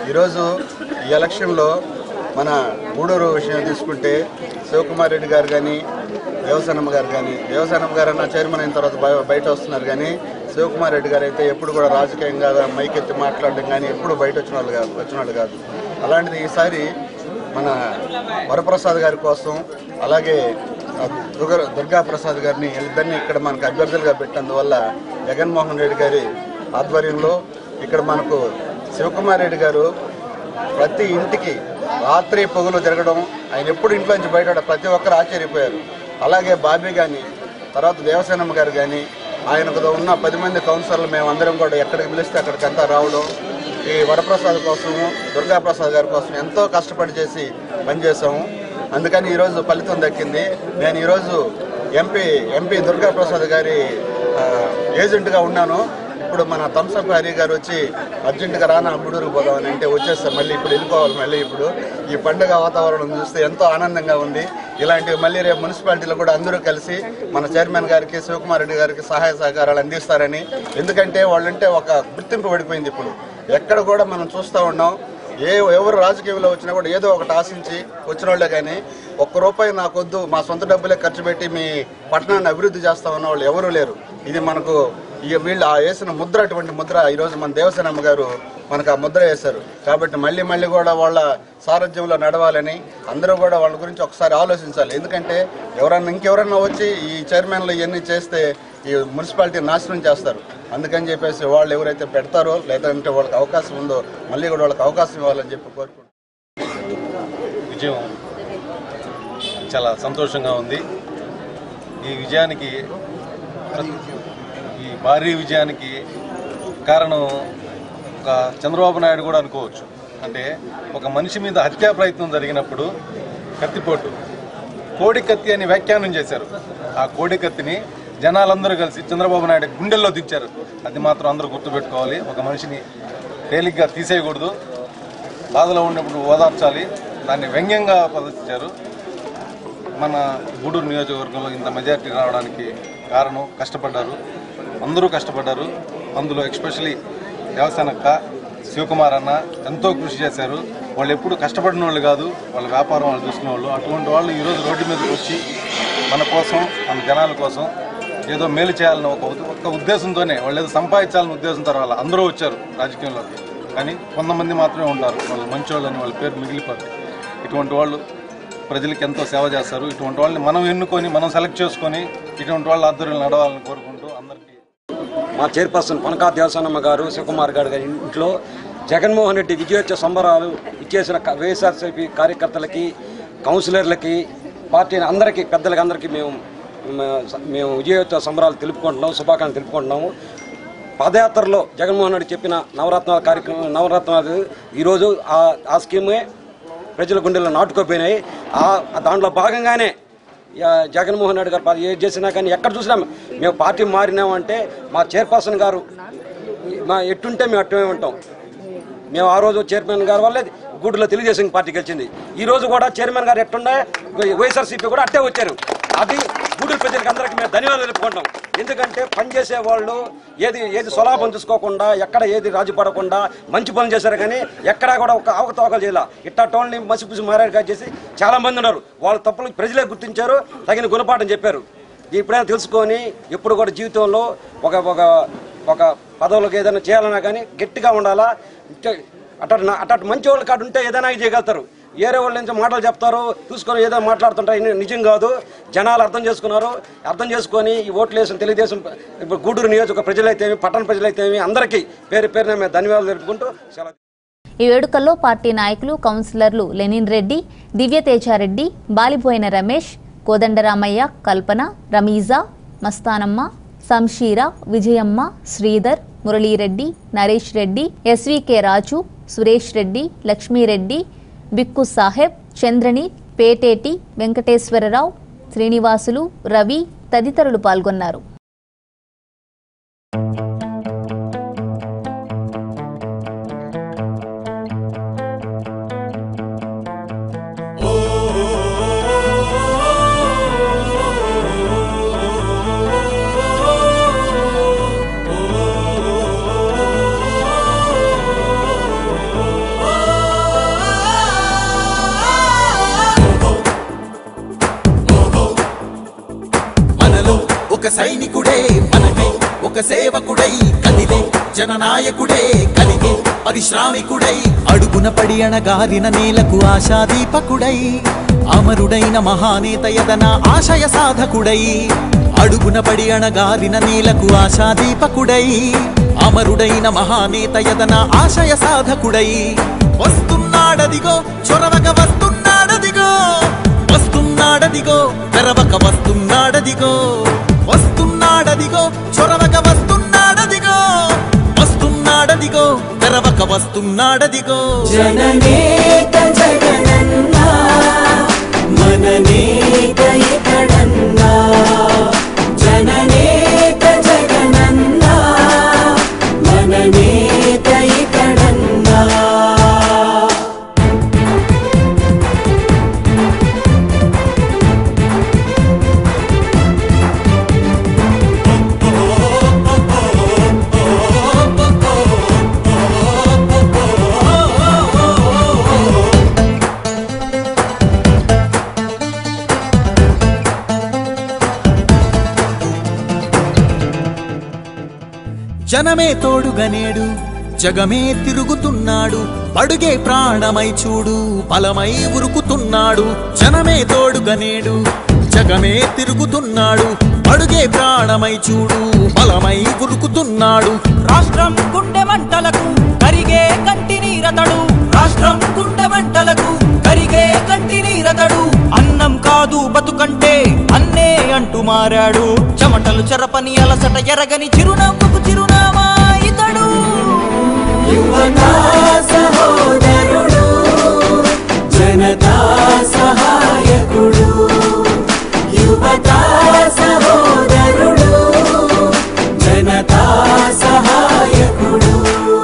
[SPEAKER 11] ఈరోజు ఈ ఎలక్షన్లో మన గూడూరు విషయం తీసుకుంటే శివకుమార్ రెడ్డి గారు కానీ దేవసానమ్మ గారు కానీ దేవసానమ్మ గారు అన్న చైర్మన్ అయిన తర్వాత బయ- బయట వస్తున్నారు కానీ శివకుమార్ రెడ్డి గారు అయితే ఎప్పుడు కూడా రాజకీయంగా మైకెత్తి మాట్లాడడం కానీ ఎప్పుడు బయట వచ్చిన వాళ్ళు కాదు వచ్చిన వాళ్ళు కాదు అలాంటిది ఈసారి మన వరప్రసాద్ గారి కోసం అలాగే ఆ, దుర్గా దుర్గా ప్రసాద్ గారిని వీళ్ళిద్దరిని ఇక్కడ మనకు అభ్యర్థులుగా పెట్టినందువల్ల జగన్మోహన్ రెడ్డి గారి ఆధ్వర్యంలో ఇక్కడ మనకు శివకుమార్ రెడ్డి గారు ప్రతి ఇంటికి రాత్రి పొగలు తిరగడం ఆయన ఎప్పుడు ఇంట్లో నుంచి బయట ప్రతి ఒక్కరు ఆశ్చర్యపోయారు అలాగే బాబీ కానీ తర్వాత దేవసేనమ్మ గారు కానీ ఆయనకు ఉన్న పది మంది కౌన్సిలర్లు మేమందరం కూడా ఎక్కడికి పిలిస్తే అక్కడికి అంతా రావడం ఈ వరప్రసాద్ కోసము దుర్గాప్రసాద్ గారి కోసం ఎంతో కష్టపడి చేసి పనిచేసాము అందుకని ఈరోజు ఫలితం దక్కింది నేను ఈరోజు ఎంపీ ఎంపీ దుర్గాప్రసాద్ గారి ఆ, ఏజెంట్గా ఉన్నాను ఇప్పుడు మన థమ్సప్ హరి గారు వచ్చి అర్జెంటుగా రానా గూడూరుకు పోదామని అంటే వచ్చేస్తాం మళ్ళీ ఇప్పుడు వెళ్ళిపోవాలి మళ్ళీ ఇప్పుడు ఈ పండుగ వాతావరణం చూస్తే ఎంతో ఆనందంగా ఉంది ఇలాంటివి మళ్ళీ రేపు మున్సిపాలిటీలో కూడా అందరూ కలిసి మన చైర్మన్ గారికి శివకుమార్ రెడ్డి గారికి సహాయ సహకారాలు అందిస్తారని ఎందుకంటే వాళ్ళంటే ఒక గుర్తింపు పడిపోయింది ఇప్పుడు ఎక్కడ కూడా మనం చూస్తూ ఉన్నాం ఏ ఎవరు రాజకీయంలో వచ్చినా కూడా ఏదో ఒకటి ఆశించి వచ్చిన వాళ్ళే కానీ ఒక్క రూపాయి నాకొద్దు మా సొంత డబ్బులే ఖర్చు పెట్టి మీ పట్టణాన్ని అభివృద్ధి చేస్తా ఉన్న వాళ్ళు ఎవరూ లేరు ఇది మనకు ఇక వీళ్ళు ఆ వేసిన ముద్ర అటువంటి ముద్ర ఈరోజు మన దేవసేనమ్మ గారు మనకు ఆ ముద్ర వేశారు కాబట్టి మళ్ళీ మళ్ళీ కూడా వాళ్ళ సారథ్యంలో నడవాలని అందరూ కూడా వాళ్ళ గురించి ఒకసారి ఆలోచించాలి ఎందుకంటే ఎవరన్నా ఇంకెవరన్నా వచ్చి ఈ చైర్మన్లు ఇవన్నీ చేస్తే ఈ మున్సిపాలిటీ నాశనం చేస్తారు అందుకని చెప్పేసి వాళ్ళు ఎవరైతే పెడతారో లేదంటే వాళ్ళకి అవకాశం ఉందో మళ్ళీ కూడా వాళ్ళకి అవకాశం ఇవ్వాలని చెప్పి కోరుకుంటున్నాను
[SPEAKER 12] విజయం చాలా సంతోషంగా ఉంది ఈ విజయానికి ఈ భారీ విజయానికి కారణం ఒక చంద్రబాబు నాయుడు కూడా అనుకోవచ్చు అంటే ఒక మనిషి మీద హత్యా ప్రయత్నం జరిగినప్పుడు కత్తిపోటు కోడి కత్తి అని వ్యాఖ్యానం చేశారు ఆ కోడి కత్తిని జనాలందరూ కలిసి చంద్రబాబు నాయుడు గుండెల్లో దించారు అది మాత్రం అందరూ గుర్తుపెట్టుకోవాలి ఒక మనిషిని తేలిగ్గా తీసేయకూడదు బాధలో ఉన్నప్పుడు ఓదార్చాలి దాన్ని వ్యంగ్యంగా ప్రదర్శించారు మన గూడూరు నియోజకవర్గంలో ఇంత మెజారిటీ రావడానికి కారణం కష్టపడ్డారు అందరూ కష్టపడ్డారు అందులో ఎక్స్పెషలీ దేవస్థానక్క శివకుమార్ అన్న ఎంతో కృషి చేశారు వాళ్ళు ఎప్పుడు కష్టపడిన వాళ్ళు కాదు వాళ్ళ వ్యాపారం వాళ్ళు చూసుకునే వాళ్ళు అటువంటి వాళ్ళు ఈరోజు రోడ్డు మీదకి వచ్చి మన కోసం మన జనాల కోసం ఏదో మేలు చేయాలని ఒక ఉద్ద- ఒక ఉద్దేశంతోనే వాళ్ళు ఏదో సంపాదించాలని ఉద్దేశంతో రావాలి అందరూ వచ్చారు రాజకీయంలోకి కానీ కొంతమంది మాత్రమే ఉంటారు వాళ్ళు మంచి వాళ్ళని వాళ్ళ పేరు మిగిలిపోతాయి ఇటువంటి వాళ్ళు ప్రజలకు ఎంతో సేవ చేస్తారు ఇటువంటి వాళ్ళని మనం ఎన్నుకొని మనం సెలెక్ట్ చేసుకొని ఇటువంటి వాళ్ళ ఆధ్వర్యంలో నడవాలని కోరుకుంటూ అందరికీ
[SPEAKER 13] మా చైర్పర్సన్ పనకా దేవసానమ్మ గారు శివకుమార్ గారు గారి ఇంట్లో జగన్మోహన్ రెడ్డి విజయోత్సవ సంబరాలు ఇచ్చేసిన క- వైఎస్ఆర్సీపీ కార్యకర్తలకి కౌన్సిలర్లకి పార్టీ అందరికీ పెద్దలకి అందరికీ మేము మ- మేము విజయోత్సవ సంబరాలు తెలుపుకుంటున్నాం శుభాకాంక్షలు తెలుపుకుంటున్నాము పాదయాత్రలో జగన్మోహన్ రెడ్డి చెప్పిన నవరత్నాల కార్యక్రమం నవరత్నాలు ఈరోజు ఆ ఆ స్కీమే ప్రజల గుండెల్లో నాటుకోపోయినాయి ఆ దాంట్లో భాగంగానే యా, జగన్మోహన్ రెడ్డి గారు పా- ఏది చేసినా కానీ ఎక్కడ చూసినా మేము పార్టీ మారినామంటే మా చైర్పర్సన్ గారు మా ఎట్టుంటే మేము అట్టుమే ఉంటాం మేము ఆ రోజు చైర్మన్ గారు వల్లే గూడులో తెలుగుదేశం పార్టీ గెలిచింది ఈ రోజు కూడా చైర్మన్ గారు ఎట్టుండే వైఎస్ఆర్సీపీ కూడా అట్టే వచ్చారు అది గూడూరు ప్రజలకు అందరికీ మేము ధన్యవాదాలు తెలుపుకుంటాం ఎందుకంటే పనిచేసే వాళ్ళు ఏది ఏది స్వలాభం చూసుకోకుండా ఎక్కడ ఏది రాజు పడకుండా మంచి పనులు చేశారు కానీ ఎక్కడా కూడా ఒక అవకతవకలు చేయాల ఇట్టా టోల్ని మసిపుసి మారారు చేసి చాలా మంది ఉన్నారు వాళ్ళ తప్పులు ప్రజలే గుర్తించారు తగిన గుణపాఠం చెప్పారు ఇప్పుడైనా తెలుసుకొని ఎప్పుడు కూడా జీవితంలో ఒక ఒక ఒక పదవులకు ఏదైనా చేయాలన్నా కానీ గట్టిగా ఉండాలా అట్ట అట్ట మంచి వాళ్ళు కాదు ఉంటే ఏదైనా ఇది చేయగలుగుతారు వేరే వాళ్ళ నుంచి మాటలు చెప్తారు చూసుకొని ఏదో మాట్లాడుతుంటారు ఇది నిజం కాదు జనాలు అర్థం చేసుకున్నారు అర్థం చేసుకొని ఈ ఓట్లు వేసిన తెలుగుదేశం ఇప్పుడు గూడూరు నియోజక ప్రజలైతేమి పట్టణ ప్రజలైతేమి అందరికీ పేరు పేరున మేము ధన్యవాదాలు తెలుపుకుంటూ సెలవు
[SPEAKER 2] ఈ వేడుకల్లో పార్టీ నాయకులు కౌన్సిలర్లు లెనిన్ రెడ్డి దివ్యతేజారెడ్డి బాలిపోయిన రమేష్ కోదండరామయ్య కల్పన రమీజా మస్తానమ్మ సంషీర విజయమ్మ శ్రీధర్ మురళీరెడ్డి నరేష్ రెడ్డి ఎస్వికే రాజు సురేష్ రెడ్డి లక్ష్మీరెడ్డి బిక్కు సాహెబ్ చంద్రని పేటేటి వెంకటేశ్వరరావు శ్రీనివాసులు రవి తదితరులు పాల్గొన్నారు
[SPEAKER 14] Oh సైనికుడే మనమే ఒక సేవకుడై కదిలే జననాయకుడే కలిగే పరిశ్రామికుడై అడుగున పడి అణగారిన నేలకు ఆశాదీపకుడై అమరుడైన మహానేత యదన ఆశయ సాధకుడై అడుగున పడి అణగారిన నేలకు ఆశాదీపకుడై అమరుడైన మహానేత యదన ఆశయ సాధకుడై వస్తున్నాడదిగో చొరవక వస్తున్నాడదిగో వస్తున్నాడదిగో తెరవక వస్తున్నాడదిగో వస్తున్నాడదిగో చొరవక వస్తున్నాడదిగో వస్తున్నాడదిగో తెరవక వస్తున్నాడదిగో
[SPEAKER 15] జననేత జగనన్నా మననేత ఇతడన్నా జననేత జగనన్నా మననేత ఇతడన్నా
[SPEAKER 14] జనమే తోడుగనేడు జగమే తిరుగుతున్నాడు అడుగే ప్రాణమై చూడు బలమై ఉరుకుతున్నాడు జనమే తోడుగనేడు జగమే తిరుగుతున్నాడు అడుగే ప్రాణమై చూడు బలమై ఉరుకుతున్నాడు
[SPEAKER 15] రాష్ట్రం గుండె మంటలకు కరిగే కంటి నీరతడు రాష్ట్రం గుండె మంటలకు కరిగే కంటి నీరతడు అన్నం కాదు బతుకంటే అన్నే అంటూ మారాడు చెమటలు చెరపని అలసట ఎరగని చిరునవ్వుకు చిరునామా ఇతడు యువతా సహోదరుడు జనతా సహాయకుడు యువతా సహోదరుడు జనతా సహాయకుడు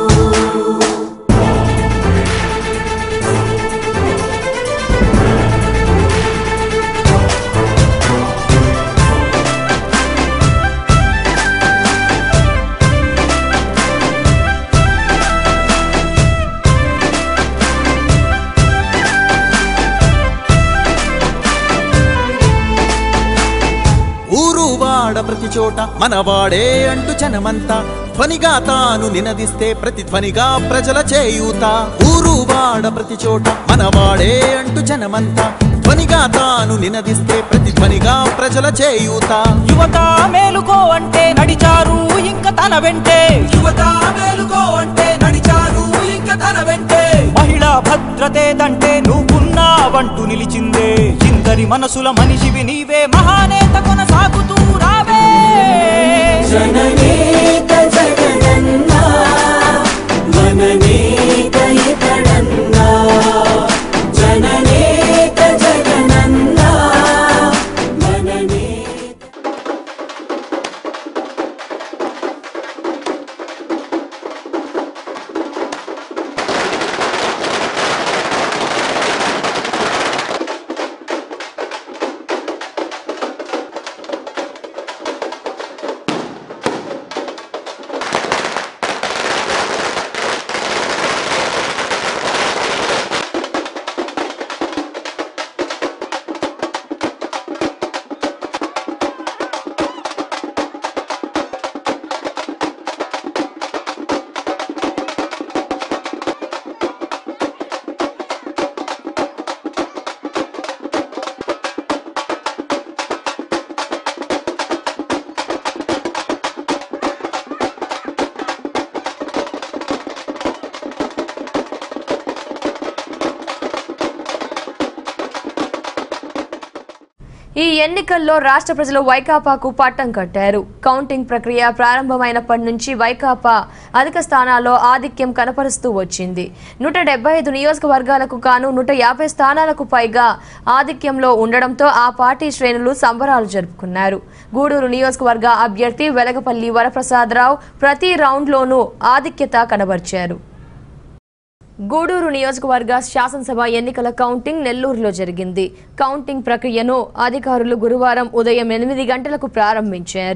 [SPEAKER 14] ఊరు వాడ ప్రతి చోట మనవాడే అంటూ జనమంతా ధ్వనిగా తాను నినదిస్తే ప్రతి ధ్వనిగా ప్రజల చేయూత ఊరు వాడ ప్రతి చోట మనవాడే అంటూ జనమంతా ధ్వనిగా తాను నినదిస్తే ప్రతి ధ్వనిగా ప్రజల చేయూత
[SPEAKER 15] యువత మేలుకో అంటే నడిచారు ఇంక తన వెంటే యువత మేలుకో అంటే నడిచారు ఇంక తన వెంటే మహిళా భద్రతేదంటే నువ్వున్నావంటూ నిలిచిందే ఇందరి మనసుల మనిషివి నీవే మహానేత కొనసాగుతూ రావే జననేత జగనన్నా మననేత ఇతడన్నా జననేత జగనన్నా మననేత
[SPEAKER 1] ఈ ఎన్నికల్లో రాష్ట్ర ప్రజలు వైకాపాకు పట్టం కట్టారు కౌంటింగ్ ప్రక్రియ ప్రారంభమైనప్పటి నుంచి వైకాపా అధిక స్థానాల్లో ఆధిక్యం కనపరుస్తూ వచ్చింది నూట డెబ్బై ఐదు నియోజకవర్గాలకు గాను నూట యాభై స్థానాలకు పైగా ఆధిక్యంలో ఉండడంతో ఆ పార్టీ శ్రేణులు సంబరాలు జరుపుకున్నారు గూడూరు నియోజకవర్గ అభ్యర్థి వెలగపల్లి వరప్రసాదరావు ప్రతి రౌండ్లోనూ ఆధిక్యత కనబర్చారు గూడూరు నియోజకవర్గ శాసనసభ ఎన్నికల కౌంటింగ్ నెల్లూరులో జరిగింది కౌంటింగ్ ప్రక్రియను అధికారులు గురువారం ఉదయం ఎనిమిది గంటలకు ప్రారంభించారు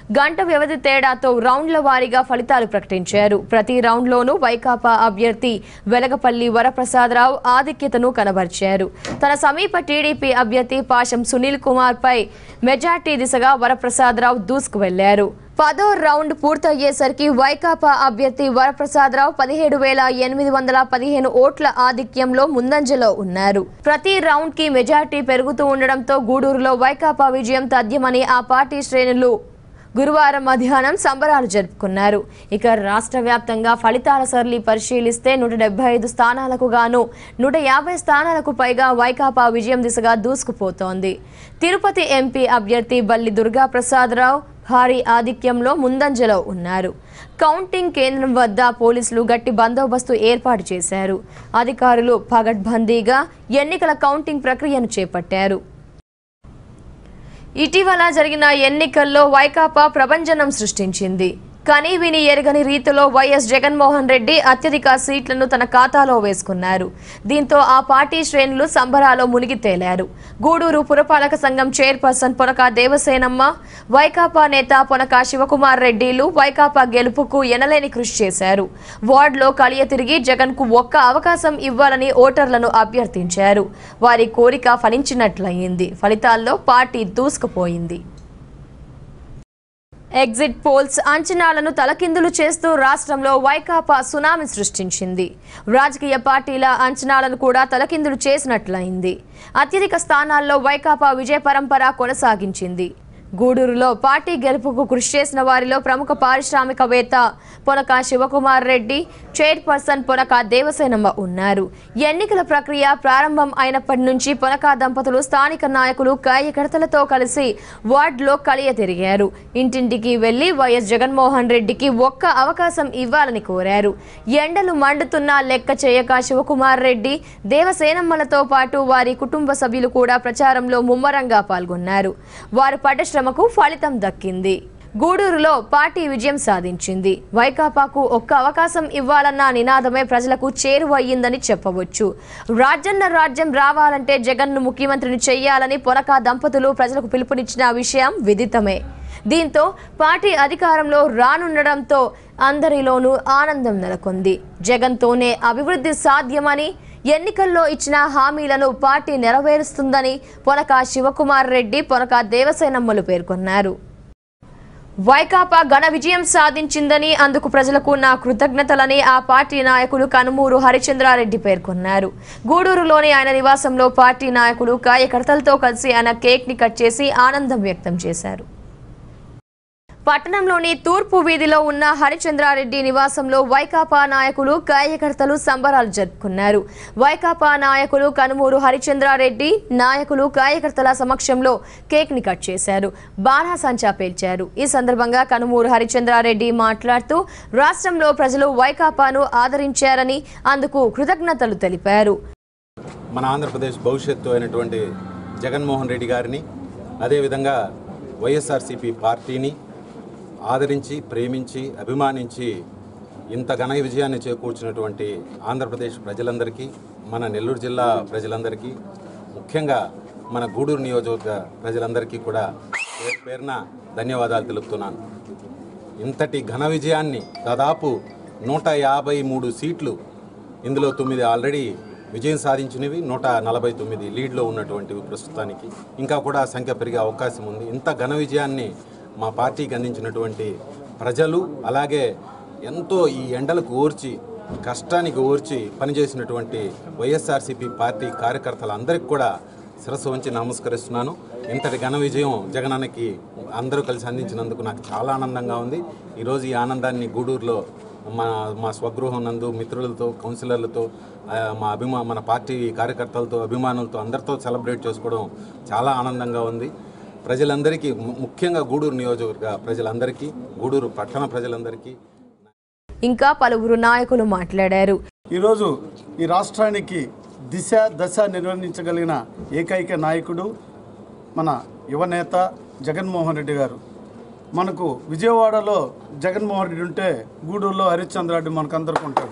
[SPEAKER 1] గంట వ్యవధి తేడాతో రౌండ్ల వారీగా ఫలితాలు ప్రకటించారు ప్రతి రౌండ్లోనూ వైకాపా అభ్యర్థి వెలగపల్లి వరప్రసాదరావు ఆధిక్యతను కనబరిచారు తన సమీప టీడీపీ అభ్యర్థి పాశం సునీల్ కుమార్ పై మెజార్టీ దిశగా వరప్రసాదరావు దూసుకు వెళ్లారు పదో రౌండ్ పూర్తయ్యేసరికి వైకాపా అభ్యర్థి వరప్రసాదరావు పదిహేడు వేల ఎనిమిది వందల పదిహేను ఓట్ల ఆధిక్యంలో ముందంజలో ఉన్నారు ప్రతి రౌండ్ కి మెజార్టీ పెరుగుతూ ఉండడంతో గూడూరులో వైకాపా విజయం తథ్యమని ఆ పార్టీ శ్రేణులు గురువారం మధ్యాహ్నం సంబరాలు జరుపుకున్నారు ఇక రాష్ట్ర వ్యాప్తంగా ఫలితాల సరళి పరిశీలిస్తే నూట డెబ్బై ఐదు స్థానాలకు గాను నూట యాభై స్థానాలకు పైగా వైకాపా విజయం దిశగా దూసుకుపోతోంది తిరుపతి ఎంపీ అభ్యర్థి బల్లి దుర్గా ప్రసాదరావు భారీ ఆధిక్యంలో ముందంజలో ఉన్నారు కౌంటింగ్ కేంద్రం వద్ద పోలీసులు గట్టి బందోబస్తు ఏర్పాటు చేశారు అధికారులు పగడ్బందీగా ఎన్నికల కౌంటింగ్ ప్రక్రియను చేపట్టారు ఇటీవల జరిగిన ఎన్నికల్లో వైకాపా ప్రభంజనం సృష్టించింది కని విని ఎరగని రీతిలో వైఎస్ జగన్మోహన్ రెడ్డి అత్యధిక సీట్లను తన ఖాతాలో వేసుకున్నారు దీంతో ఆ పార్టీ శ్రేణులు సంబరాలో మునిగి తేలారు గూడూరు పురపాలక సంఘం చైర్పర్సన్ పొనక దేవసేనమ్మ వైకాపా నేత పొనక శివకుమార్ రెడ్డిలు వైకాపా గెలుపుకు ఎనలేని కృషి చేశారు వార్డులో కలియ తిరిగి జగన్ కు ఒక్క అవకాశం ఇవ్వాలని ఓటర్లను అభ్యర్థించారు వారి కోరిక ఫలించినట్లయింది ఫలితాల్లో పార్టీ దూసుకుపోయింది ఎగ్జిట్ పోల్స్ అంచనాలను తలకిందులు చేస్తూ రాష్ట్రంలో వైకాపా సునామీ సృష్టించింది రాజకీయ పార్టీల అంచనాలను కూడా తలకిందులు చేసినట్లయింది అత్యధిక స్థానాల్లో వైకాపా విజయ పరంపర కొనసాగించింది గూడూరులో పార్టీ గెలుపుకు కృషి చేసిన వారిలో ప్రముఖ పారిశ్రామికవేత్త పొనక శివకుమార్ రెడ్డి చైర్పర్సన్ పొనక దేవసేనమ్మ ఉన్నారు ఎన్నికల ప్రక్రియ ప్రారంభం అయినప్పటి నుంచి పొనక దంపతులు స్థానిక నాయకులు కార్యకర్తలతో కలిసి వార్డులో కలియ తిరిగారు ఇంటింటికి వెళ్లి వైఎస్ జగన్మోహన్ రెడ్డికి ఒక్క అవకాశం ఇవ్వాలని కోరారు ఎండలు మండుతున్నా లెక్క చేయక శివకుమార్ రెడ్డి దేవసేనమ్మలతో పాటు వారి కుటుంబ సభ్యులు కూడా ప్రచారంలో ముమ్మరంగా పాల్గొన్నారు వారు పడ్డ శ్రమకు ఫలితం దక్కింది గూడూరులో పార్టీ విజయం సాధించింది వైకాపాకు ఒక్క అవకాశం ఇవ్వాలన్న నినాదమే ప్రజలకు చేరువయ్యిందని చెప్పవచ్చు రాజన్న రాజ్యం రావాలంటే జగన్ను ముఖ్యమంత్రిని చెయ్యాలని పొనక దంపతులు ప్రజలకు పిలుపునిచ్చిన విషయం విదితమే దీంతో పార్టీ అధికారంలో రానుండడంతో అందరిలోనూ ఆనందం నెలకొంది జగన్తోనే అభివృద్ధి సాధ్యమని ఎన్నికల్లో ఇచ్చిన హామీలను పార్టీ నెరవేరుస్తుందని పొనక శివకుమార్ రెడ్డి పొనక దేవసేనమ్మలు పేర్కొన్నారు వైకాపా ఘన విజయం సాధించిందని అందుకు ప్రజలకు నా కృతజ్ఞతలని ఆ పార్టీ నాయకులు కనుమూరు హరిచంద్రారెడ్డి పేర్కొన్నారు గూడూరులోని ఆయన నివాసంలో పార్టీ నాయకులు కార్యకర్తలతో కలిసి ఆయన కేక్ ని కట్ చేసి ఆనందం వ్యక్తం చేశారు పట్టణంలోని తూర్పు వీధిలో ఉన్న హరిచంద్రారెడ్డి నివాసంలో వైకాపా నాయకులు కార్యకర్తలు సంబరాలు జరుపుకున్నారు వైకాపా నాయకులు కనుమూరు హరిచంద్రారెడ్డి నాయకులు కార్యకర్తల సమక్షంలో కేక్ ని కట్ చేశారు బాణాసంచా పేల్చారు ఈ సందర్భంగా కనుమూరు హరిచంద్రారెడ్డి మాట్లాడుతూ రాష్ట్రంలో ప్రజలు వైకాపాను ఆదరించారని అందుకు కృతజ్ఞతలు తెలిపారు
[SPEAKER 16] మన ఆంధ్రప్రదేశ్ భవిష్యత్తు అయినటువంటి జగన్మోహన్ రెడ్డి గారిని అదేవిధంగా వైఎస్ఆర్సీపీ పార్టీని ఆదరించి ప్రేమించి అభిమానించి ఇంత ఘన విజయాన్ని చేకూర్చినటువంటి ఆంధ్రప్రదేశ్ ప్రజలందరికీ మన నెల్లూరు జిల్లా ప్రజలందరికీ ముఖ్యంగా మన గూడూరు నియోజకవర్గ ప్రజలందరికీ కూడా పేరు పేరున ధన్యవాదాలు తెలుపుతున్నాను ఇంతటి ఘన విజయాన్ని దాదాపు నూట యాభై మూడు సీట్లు ఇందులో తొమ్మిది ఆల్రెడీ విజయం సాధించినవి నూట నలభై తొమ్మిది లీడ్లో ఉన్నటువంటివి ప్రస్తుతానికి ఇంకా కూడా ఆ సంఖ్య పెరిగే అవకాశం ఉంది ఇంత ఘన విజయాన్ని మా పార్టీకి అందించినటువంటి ప్రజలు అలాగే ఎంతో ఈ ఎండలకు ఓర్చి కష్టానికి ఓర్చి పనిచేసినటువంటి వైఎస్ఆర్సీపీ పార్టీ కార్యకర్తలందరికీ కూడా శిరస్సు వంచి నమస్కరిస్తున్నాను ఇంతటి ఘన విజయం జగనానికి అందరూ కలిసి అందించినందుకు నాకు చాలా ఆనందంగా ఉంది ఈరోజు ఈ ఆనందాన్ని గూడూరులో మా మా స్వగృహం నందు మిత్రులతో కౌన్సిలర్లతో ఆ, మా అభిమా మన పార్టీ కార్యకర్తలతో అభిమానులతో అందరితో సెలబ్రేట్ చేసుకోవడం చాలా ఆనందంగా ఉంది ప్రజలందరికీ ము- ముఖ్యంగా గూడూరు నియోజకవర్గ ప్రజలందరికీ గూడూరు పట్టణ ప్రజలందరికీ
[SPEAKER 1] ఇంకా పలువురు నాయకులు మాట్లాడారు
[SPEAKER 17] ఈరోజు ఈ రాష్ట్రానికి దిశ దశ నిర్వహించగలిగిన ఏకైక నాయకుడు మన యువనేత జగన్మోహన్ రెడ్డి గారు మనకు విజయవాడలో జగన్మోహన్ రెడ్డి ఉంటే గూడూరులో హరిశ్చంద్రారెడ్డి మనకు అందరికీ ఉంటాడు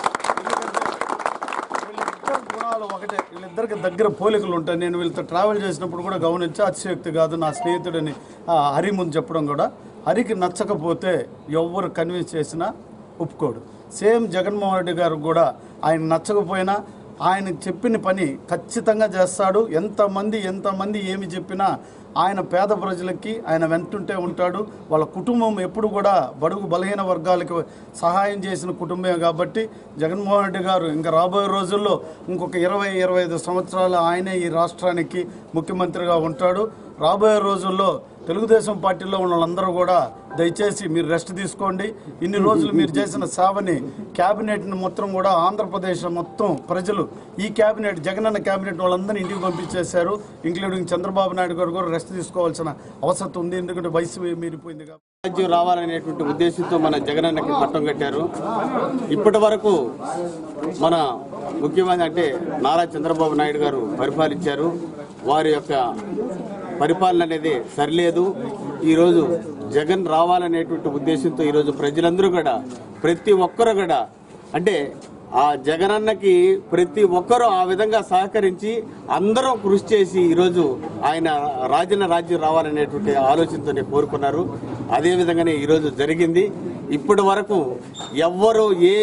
[SPEAKER 17] వీళ్ళిద్దరు గుణాలు ఒకటే వీళ్ళిద్దరికి దగ్గర పోలికలు ఉంటాయి నేను వీళ్ళతో ట్రావెల్ చేసినప్పుడు కూడా గమనించి అతిశయోక్తి కాదు నా స్నేహితుడని ఆ, హరి ముందు చెప్పడం కూడా హరికి నచ్చకపోతే ఎవరు కన్విన్స్ చేసినా ఒప్పుకోడు సేమ్ జగన్మోహన్ రెడ్డి గారు కూడా ఆయన నచ్చకపోయినా ఆయన చెప్పిన పని ఖచ్చితంగా చేస్తాడు ఎంతమంది ఎంతమంది ఏమి చెప్పినా ఆయన పేద ప్రజలకి ఆయన వెంటుంటే ఉంటాడు వాళ్ళ కుటుంబం ఎప్పుడు కూడా బడుగు బలహీన వర్గాలకు సహాయం చేసిన కుటుంబమే కాబట్టి జగన్మోహన్ రెడ్డి గారు ఇంకా రాబోయే రోజుల్లో ఇంకొక ఇరవై ఇరవై ఐదు సంవత్సరాలు ఆయనే ఈ రాష్ట్రానికి ముఖ్యమంత్రిగా ఉంటాడు రాబోయే రోజుల్లో తెలుగుదేశం పార్టీలో ఉన్న వాళ్ళందరూ కూడా దయచేసి మీరు రెస్ట్ తీసుకోండి ఇన్ని రోజులు మీరు చేసిన సేవని క్యాబినెట్ని మొత్తం కూడా ఆంధ్రప్రదేశ్ మొత్తం ప్రజలు ఈ క్యాబినెట్ జగనన్న క్యాబినెట్ వాళ్ళందరినీ ఇంటికి పంపించేశారు ఇంక్లూడింగ్ చంద్రబాబు నాయుడు గారు కూడా రెస్ట్ తీసుకోవాల్సిన అవసరం ఉంది ఎందుకంటే వయసు మీరిపోయింది కాబట్టి
[SPEAKER 18] రాజ్యం రావాలనేటువంటి ఉద్దేశంతో మన జగనన్నకి పట్టం కట్టారు ఇప్పటి వరకు మన ముఖ్యమంత్రి అంటే నారా చంద్రబాబు నాయుడు గారు పరిపాలించారు వారి యొక్క పరిపాలన అనేది సరిలేదు ఈరోజు జగన్ రావాలనేటువంటి ఉద్దేశంతో ఈరోజు ప్రజలందరూ కూడా ప్రతి ఒక్కరు కూడా అంటే ఆ జగనన్నకి ప్రతి ఒక్కరూ ఆ విధంగా సహకరించి అందరూ కృషి చేసి ఈరోజు ఆయన రాజన్న రాజ్యం రావాలనేటువంటి ఆలోచనతోనే కోరుకున్నారు అదే విధంగానే ఈరోజు జరిగింది ఇప్పటి వరకు ఎవ్వరు ఏ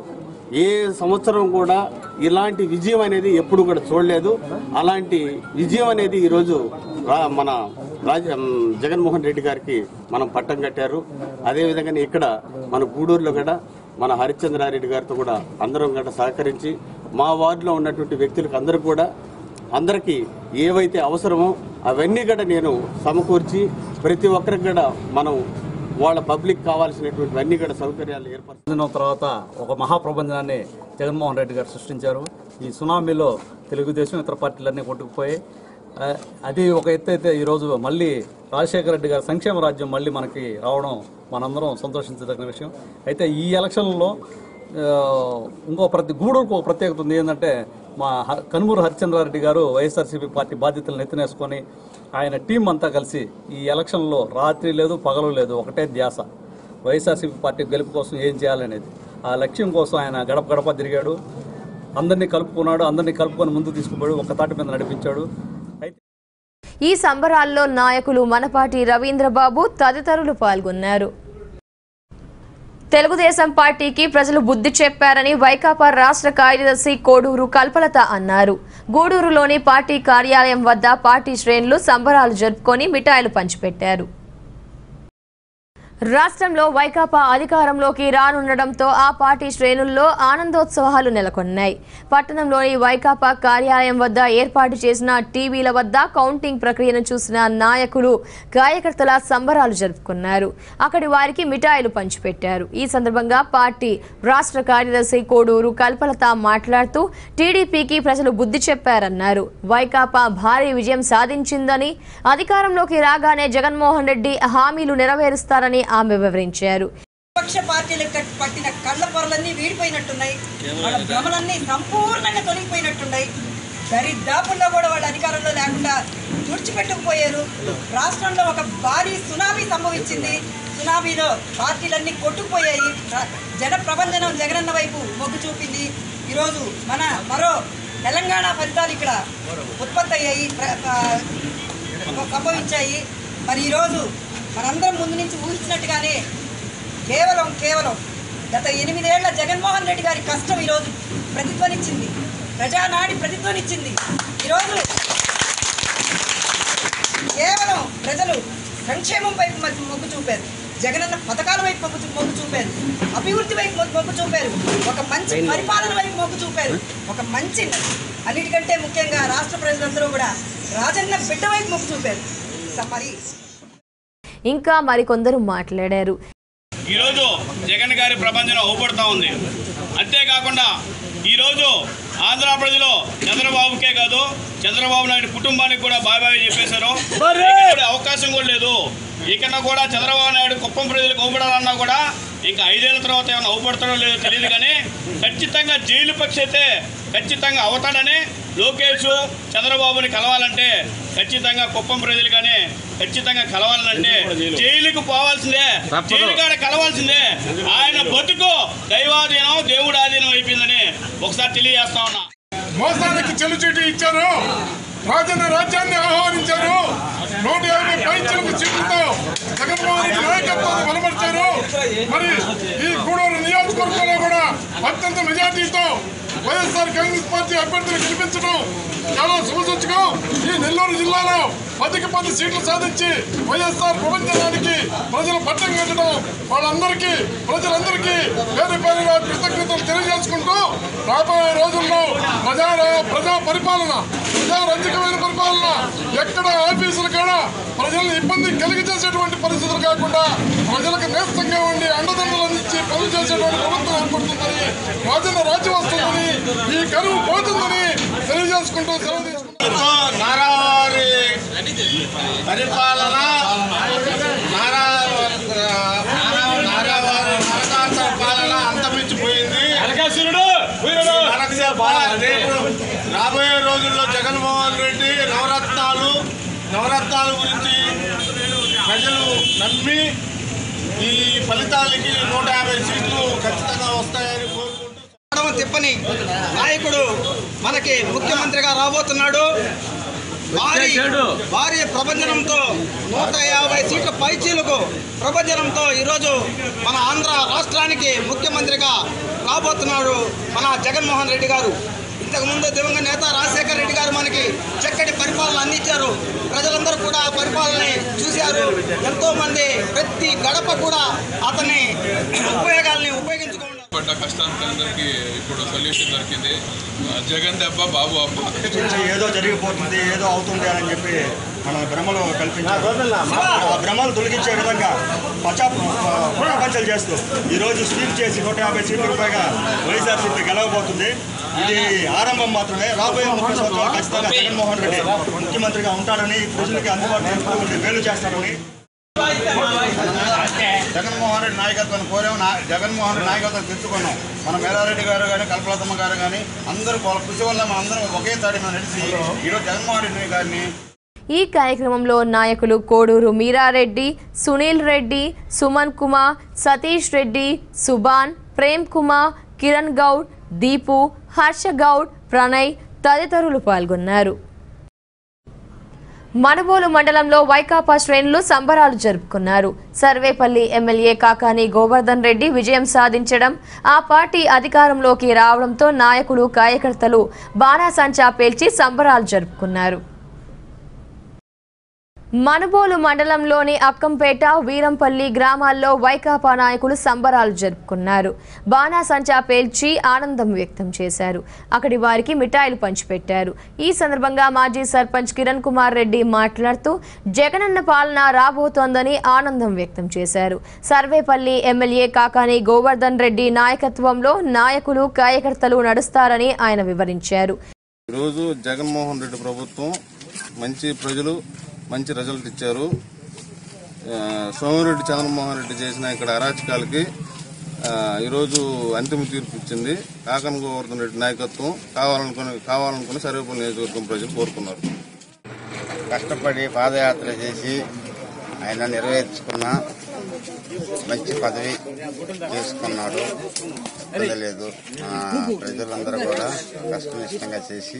[SPEAKER 18] ఏ సంవత్సరం కూడా ఇలాంటి విజయం అనేది ఎప్పుడు కూడా చూడలేదు అలాంటి విజయం అనేది ఈరోజు రా- మన రాజ మ్, జగన్మోహన్ రెడ్డి గారికి మనం పట్టం కట్టారు అదేవిధంగానే ఇక్కడ మన గూడూరులో కూడా మన హరిశ్చంద్రారెడ్డి గారితో కూడా అందరం కూడా సహకరించి మా వార్డులో ఉన్నటువంటి వ్యక్తులకు అందరూ కూడా అందరికీ ఏవైతే అవసరమో అవన్నీ కూడా నేను సమకూర్చి ప్రతి ఒక్కరికి కూడా మనం వాళ్ళ పబ్లిక్ కావాల్సినటువంటి అన్ని కూడా సౌకర్యాలు ఏర్పరచు
[SPEAKER 19] దినం తర్వాత ఒక మహాప్రబంధనాన్ని జగన్మోహన్ రెడ్డి గారు సృష్టించారు ఈ సునామీలో తెలుగుదేశం ఇతర పార్టీలన్నీ కొట్టుకుపోయి ఆ, అది ఒక ఎత్తు అయితే ఈరోజు మళ్ళీ రాజశేఖర రెడ్డి గారి సంక్షేమ రాజ్యం మళ్ళీ మనకి రావడం మనందరం సంతోషించదగిన విషయం అయితే ఈ ఎలక్షన్లో ఆ, ఇంకో ప్రతి గూడూరుకు ఒక ప్రత్యేకత ఉంది ఏంటంటే మా హ- కనుమూరు హరిచంద్రారెడ్డి గారు వైఎస్ఆర్సీపీ పార్టీ బాధ్యతలను ఎత్తినేసుకొని ఆయన టీం అంతా కలిసి ఈ ఎలక్షన్లో రాత్రి లేదు పగలు లేదు ఒకటే ధ్యాస వైఎస్ఆర్సీపీ పార్టీ గెలుపు కోసం ఏం చేయాలనేది ఆ లక్ష్యం కోసం ఆయన గడప గడప తిరిగాడు అందరినీ కలుపుకున్నాడు అందరినీ కలుపుకొని ముందుకు తీసుకుపోయాడు ఒక తాటి మీద నడిపించాడు అయితే
[SPEAKER 1] ఈ సంబరాల్లో నాయకులు మనపాటి రవీంద్రబాబు తదితరులు పాల్గొన్నారు తెలుగుదేశం పార్టీకి ప్రజలు బుద్ధి చెప్పారని వైకాపా రాష్ట్ర కార్యదర్శి కోడూరు కల్పలత అన్నారు గూడూరులోని పార్టీ కార్యాలయం వద్ద పార్టీ శ్రేణులు సంబరాలు జరుపుకొని మిఠాయిలు పంచిపెట్టారు రాష్ట్రంలో వైకాపా అధికారంలోకి రానుండడంతో ఆ పార్టీ శ్రేణుల్లో ఆనందోత్సవాలు నెలకొన్నాయి పట్టణంలోని వైకాపా కార్యాలయం వద్ద ఏర్పాటు చేసిన టీవీల వద్ద కౌంటింగ్ ప్రక్రియను చూసిన నాయకులు కార్యకర్తల సంబరాలు జరుపుకున్నారు అక్కడి వారికి మిఠాయిలు పంచిపెట్టారు ఈ సందర్భంగా పార్టీ రాష్ట్ర కార్యదర్శి కోడూరు కల్పలత మాట్లాడుతూ టీడీపీకి ప్రజలు బుద్ధి చెప్పారన్నారు వైకాపా భారీ విజయం సాధించిందని అధికారంలోకి రాగానే జగన్మోహన్ రెడ్డి హామీలు నెరవేరుస్తారని ఆమె వివరించారు
[SPEAKER 20] పక్ష పార్టీలకు కట్- పట్టిన కళ్ళ పొరలన్నీ వీడిపోయినట్టున్నాయి వాళ్ళ భ్రమలన్నీ సంపూర్ణంగా తొలగిపోయినట్టున్నాయి దరిదాపుల్లో కూడా వాళ్ళ అధికారంలో లేకుండా తుడిచిపెట్టుకుపోయారు రాష్ట్రంలో ఒక భారీ సునామీ సంభవించింది సునామీలో పార్టీలన్నీ కొట్టుకుపోయాయి ర- జన ప్రబంధనం జగనన్న వైపు మొగ్గు చూపింది ఈరోజు మన మరో తెలంగాణ ఫలితాలు ఇక్కడ ఉత్పత్తి అయ్యాయి ప్ర- ఆ, సంభవించాయి మరి ఈరోజు మనందరం ముందు నుంచి ఊహించినట్టుగానే కేవలం కేవలం గత ఎనిమిదేళ్ల జగన్మోహన్ రెడ్డి గారి కష్టం ఈరోజు ప్రతిధ్వనిచ్చింది ప్రజానాడి ప్రతిధ్వనిచ్చింది ఈరోజు కేవలం ప్రజలు సంక్షేమం వైపు మొగ్గు- మొగ్గు చూపారు జగనన్న పథకాల వైపు మొగ్గు చూ- మొగ్గు చూపారు అభివృద్ధి వైపు మొగ్గు- మొగ్గు చూపారు ఒక మంచి పరిపాలన వైపు మొగ్గు చూపారు ఒక మంచి అన్నిటికంటే ముఖ్యంగా రాష్ట్ర ప్రజలందరూ కూడా రాజన్న బిడ్డ వైపు మొగ్గు చూపారు స- మరి
[SPEAKER 1] ఇంకా మరికొందరు మాట్లాడారు
[SPEAKER 21] ఈరోజు జగన్ గారి ప్రపంచం ఊపడుతూ ఉంది అంతేకాకుండా ఈరోజు ఆంధ్ర ప్రజలు చంద్రబాబుకే కాదు చంద్రబాబు నాయుడు కుటుంబానికి కూడా బాయ్ బాయ్ చెప్పేశారు ఇక్కడ అవకాశం కూడా లేదు ఇక్కడ కూడా చంద్రబాబు నాయుడు కుప్పం ప్రజలకు ఊపడాలన్నా కూడా ఇంకా ఐదేళ్ల తర్వాత ఏమైనా ఊపడతాడో లేదో తెలియదు కానీ ఖచ్చితంగా జైలు పక్షి అయితే ఖచ్చితంగా అవుతాడని లోకేష్ చంద్రబాబుని కలవాలంటే ఖచ్చితంగా కుప్పం ప్రజలు కానీ ఖచ్చితంగా కలవాలంటే జైలుకు పోవాల్సిందే
[SPEAKER 22] తప్పదు.
[SPEAKER 21] జైలు కాడ కలవాల్సిందే ఆయన బతుకు దైవాధీనం దేవుడాధీనం అయిపోయిందని ఒకసారి తెలియజేస్తా ఉన్నా
[SPEAKER 23] మోసానికి చెల్లుచీటి ఇచ్చారు
[SPEAKER 3] రాజన్న రాజ్యాన్ని ఆహ్వానించారు నూట యాభై పైచలకు సీట్లతో జగన్మోహన్ రెడ్డి నాయకత్వాన్ని బలపరిచారు మరి ఈ గూడూరు నియోజకవర్గంలో కూడా అత్యంత మెజార్టీతో వైఎస్ఆర్ కాంగ్రెస్ పార్టీ అభ్యర్థులు గెలిపించడం చాలా శుభసూచకం ఈ నెల్లూరు జిల్లాలో పదికి పది సీట్లు సాధించి వైఎస్ఆర్ ప్రపంచానికి ప్రజలు పట్టం కట్టడం వాళ్ళందరికీ ప్రజలందరికీ పేరు పేరుగా కృతజ్ఞతలు తెలియజేసుకుంటూ రాబోయే రోజుల్లో ప్రజా ప్రజా పరిపాలన ప్రజా రంజకమైన పరిపాలన ఎక్కడ ఆఫీసులు కూడా ప్రజలను ఇబ్బంది కలిగజేసేటువంటి పరిస్థితులు కాకుండా ప్రజలకు నేస్తంగా ఉండి అండదండలు అందించి పనులు చేసేటువంటి ప్రభుత్వం ఏర్పడుతుందని రాజన్న రాజ్యం వస్తుందని ఈ కరువు పోతుందని తెలియజేసుకుంటూ సెలవు తీసుకుంటున్నాను.
[SPEAKER 22] నారావారి పరిపాలన నారా నారావారి నరకాసుర పాలన అంతమించిపోయింది నరకాసుర పాలన రేపు రాబోయే రోజుల్లో జగన్మోహన్ రెడ్డి నవరత్నాలు నవరత్నాల గురించి ప్రజలు నమ్మి ఈ ఫలితాలకి నూట యాభై సీట్లు ఖచ్చితంగా వస్తాయని కోరుకుంటున్నాను
[SPEAKER 23] పడవ తిప్పని నాయకుడు మనకి ముఖ్యమంత్రిగా రాబోతున్నాడు వారి వారి ప్రభంజనంతో నూట యాభై సీట్ల పైచీలకు ప్రభంజనంతో ఈరోజు మన ఆంధ్ర రాష్ట్రానికి ముఖ్యమంత్రిగా రాబోతున్నాడు మన జగన్మోహన్ రెడ్డి గారు ఇంతకుముందు దివంగత నేత రాజశేఖర రెడ్డి గారు మనకి చక్కటి పరిపాలన అందించారు ప్రజలందరూ కూడా ఆ పరిపాలనని చూశారు ఎంతో మంది ప్రతి గడప కూడా అతని ఉపయోగాల్ని ఉపయోగించుకున్నారు
[SPEAKER 24] పడ్డ కష్టానికి అందరికీ ఇప్పుడు సొల్యూషన్ దొరికింది ఆ, జగన్ దెబ్బ బాబు అబ్బ
[SPEAKER 25] నుంచి ఏదో జరిగిపోతుంది ఏదో అవుతుంది అని చెప్పి మన భ్రమలు కల్పించారు ఆ భ్రమలు తొలగించే విధంగా పచ్చా ప్రపంచాలు చేస్తూ ఈరోజు స్వీప్ చేసి నూట యాభై సీట్లకు పైగా వైఎస్ఆర్సీపీ గెలవబోతుంది ఇది ఆరంభం మాత్రమే రాబోయే ముప్పై సంవత్సరాలు ఖచ్చితంగా జగన్మోహన్ రెడ్డి ముఖ్యమంత్రిగా ఉంటాడని ప్రజలకి అందుబాటులో ఎప్పుడూ ఉండి మేలు చేస్తారని
[SPEAKER 11] జగన్మోహన్ రెడ్డి నాయకత్వాన్ని కోరాం నా జగన్మోహన్ రెడ్డి నాయకత్వం తెచ్చుకున్నాం మన మేధారెడ్డి గారు కానీ కల్పలతమ్మ గారు కానీ అందరూ వాళ్ళ కృషి వల్ల మన అందరం ఒకే తాడి మీద నడిచి ఈరోజు జగన్మోహన్ రెడ్డి గారిని
[SPEAKER 1] ఈ కార్యక్రమంలో నాయకులు కోడూరు మీరారెడ్డి సునీల్ రెడ్డి సుమన్ కుమార్ సతీష్ రెడ్డి సుబాన్ ప్రేమ్ కుమార్ కిరణ్ గౌడ్ దీపు హర్ష గౌడ్ ప్రణయ్ తదితరులు పాల్గొన్నారు మనుబోలు మండలంలో వైకాపా శ్రేణులు సంబరాలు జరుపుకున్నారు సర్వేపల్లి ఎమ్మెల్యే కాకాని గోవర్ధన్ రెడ్డి విజయం సాధించడం ఆ పార్టీ అధికారంలోకి రావడంతో నాయకులు కార్యకర్తలు బాణాసంచా పేల్చి సంబరాలు జరుపుకున్నారు మనుబోలు మండలంలోని అక్కంపేట వీరంపల్లి గ్రామాల్లో వైకాపా నాయకులు సంబరాలు జరుపుకున్నారు బాణాసంచా పేల్చి ఆనందం వ్యక్తం చేశారు అక్కడి వారికి మిఠాయిలు పంచిపెట్టారు ఈ సందర్భంగా మాజీ సర్పంచ్ కిరణ్ కుమార్ రెడ్డి మాట్లాడుతూ జగనన్న పాలన రాబోతోందని ఆనందం వ్యక్తం చేశారు సర్వేపల్లి ఎమ్మెల్యే కాకాని గోవర్ధన్ రెడ్డి నాయకత్వంలో నాయకులు కార్యకర్తలు నడుస్తారని ఆయన వివరించారు
[SPEAKER 12] ఈరోజు జగన్మోహన్ రెడ్డి ప్రభుత్వం మంచి ప్రజలు మంచి రిజల్ట్ ఇచ్చారు ఆ, సోమిరెడ్డి చంద్రమోహన్ రెడ్డి చేసిన ఇక్కడ అరాచకాలకి ఆ, ఈరోజు అంతిమ తీర్పు ఇచ్చింది కాకన్ గోవర్ధన్ రెడ్డి నాయకత్వం కావాలనుకుని కావాలనుకుని సర్వేపల్లి నియోజకవర్గం ప్రజలు కోరుకున్నారు
[SPEAKER 11] కష్టపడి పాదయాత్ర చేసి ఆయన నెరవేర్చుకున్న మంచి పదవి తీసుకున్నాడు వదలేదు ఆ, ప్రజలందరూ కూడా కష్టనిష్టంగా చేసి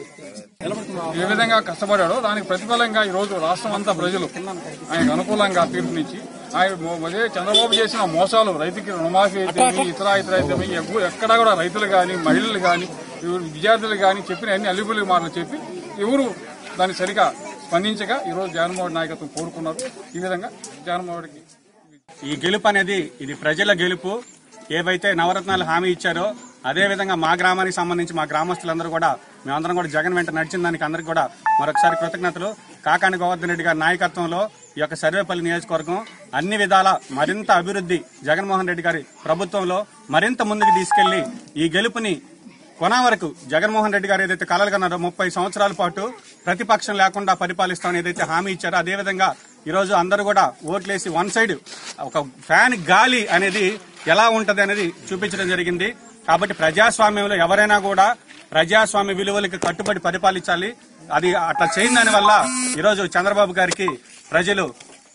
[SPEAKER 26] ఏ విధంగా కష్టపడాడో దానికి ప్రతిఫలంగా ఈ రోజు రాష్ట్రం అంతా ప్రజలు ఆయనకు అనుకూలంగా తీర్పునిచ్చి ఆయన మో- అదే చంద్రబాబు చేసిన మోసాలు రైతుకి రుణమాఫీ అయితే ఇతర ఇతర అయితే ఎక్కడా కూడా రైతులు కానీ మహిళలు కానీ విద్యార్థులు కానీ చెప్పిన అన్ని అల్లిపుల్లి మాటలు చెప్పి ఎవరు దాన్ని సరిగా స్పందించగా ఈ రోజు జగన్మోహన్ నాయకత్వం కోరుకున్నారు ఈ విధంగా జగన్మోహన్కి
[SPEAKER 27] ఈ గెలుపు అనేది ఇది ప్రజల గెలుపు ఏవైతే నవరత్నాలు హామీ ఇచ్చారో అదే విధంగా మా గ్రామానికి సంబంధించి మా గ్రామస్తులందరూ కూడా మేమందరం కూడా జగన్ వెంట నడిచిన దానికి అందరికి కూడా మరొకసారి కృతజ్ఞతలు కాకాని గోవర్ధన్ రెడ్డి గారి నాయకత్వంలో ఈ యొక్క సర్వేపల్లి నియోజకవర్గం అన్ని విధాల మరింత అభివృద్ధి జగన్మోహన్ రెడ్డి గారి ప్రభుత్వంలో మరింత ముందుకు తీసుకెళ్లి ఈ గెలుపుని కొన వరకు జగన్మోహన్ రెడ్డి గారు ఏదైతే కలలు కన్నారో ముప్పై సంవత్సరాల పాటు ప్రతిపక్షం లేకుండా పరిపాలిస్తామని ఏదైతే హామీ ఇచ్చారో అదేవిధంగా ఈరోజు అందరూ కూడా ఓట్లేసి వన్ సైడ్ ఒక ఫ్యాన్ గాలి అనేది ఎలా ఉంటది అనేది చూపించడం జరిగింది కాబట్టి ప్రజాస్వామ్యంలో ఎవరైనా కూడా ప్రజాస్వామ్య విలువలకు కట్టుబడి పరిపాలించాలి అది అట్లా చేయని దాని వల్ల ఈరోజు చంద్రబాబు గారికి ప్రజలు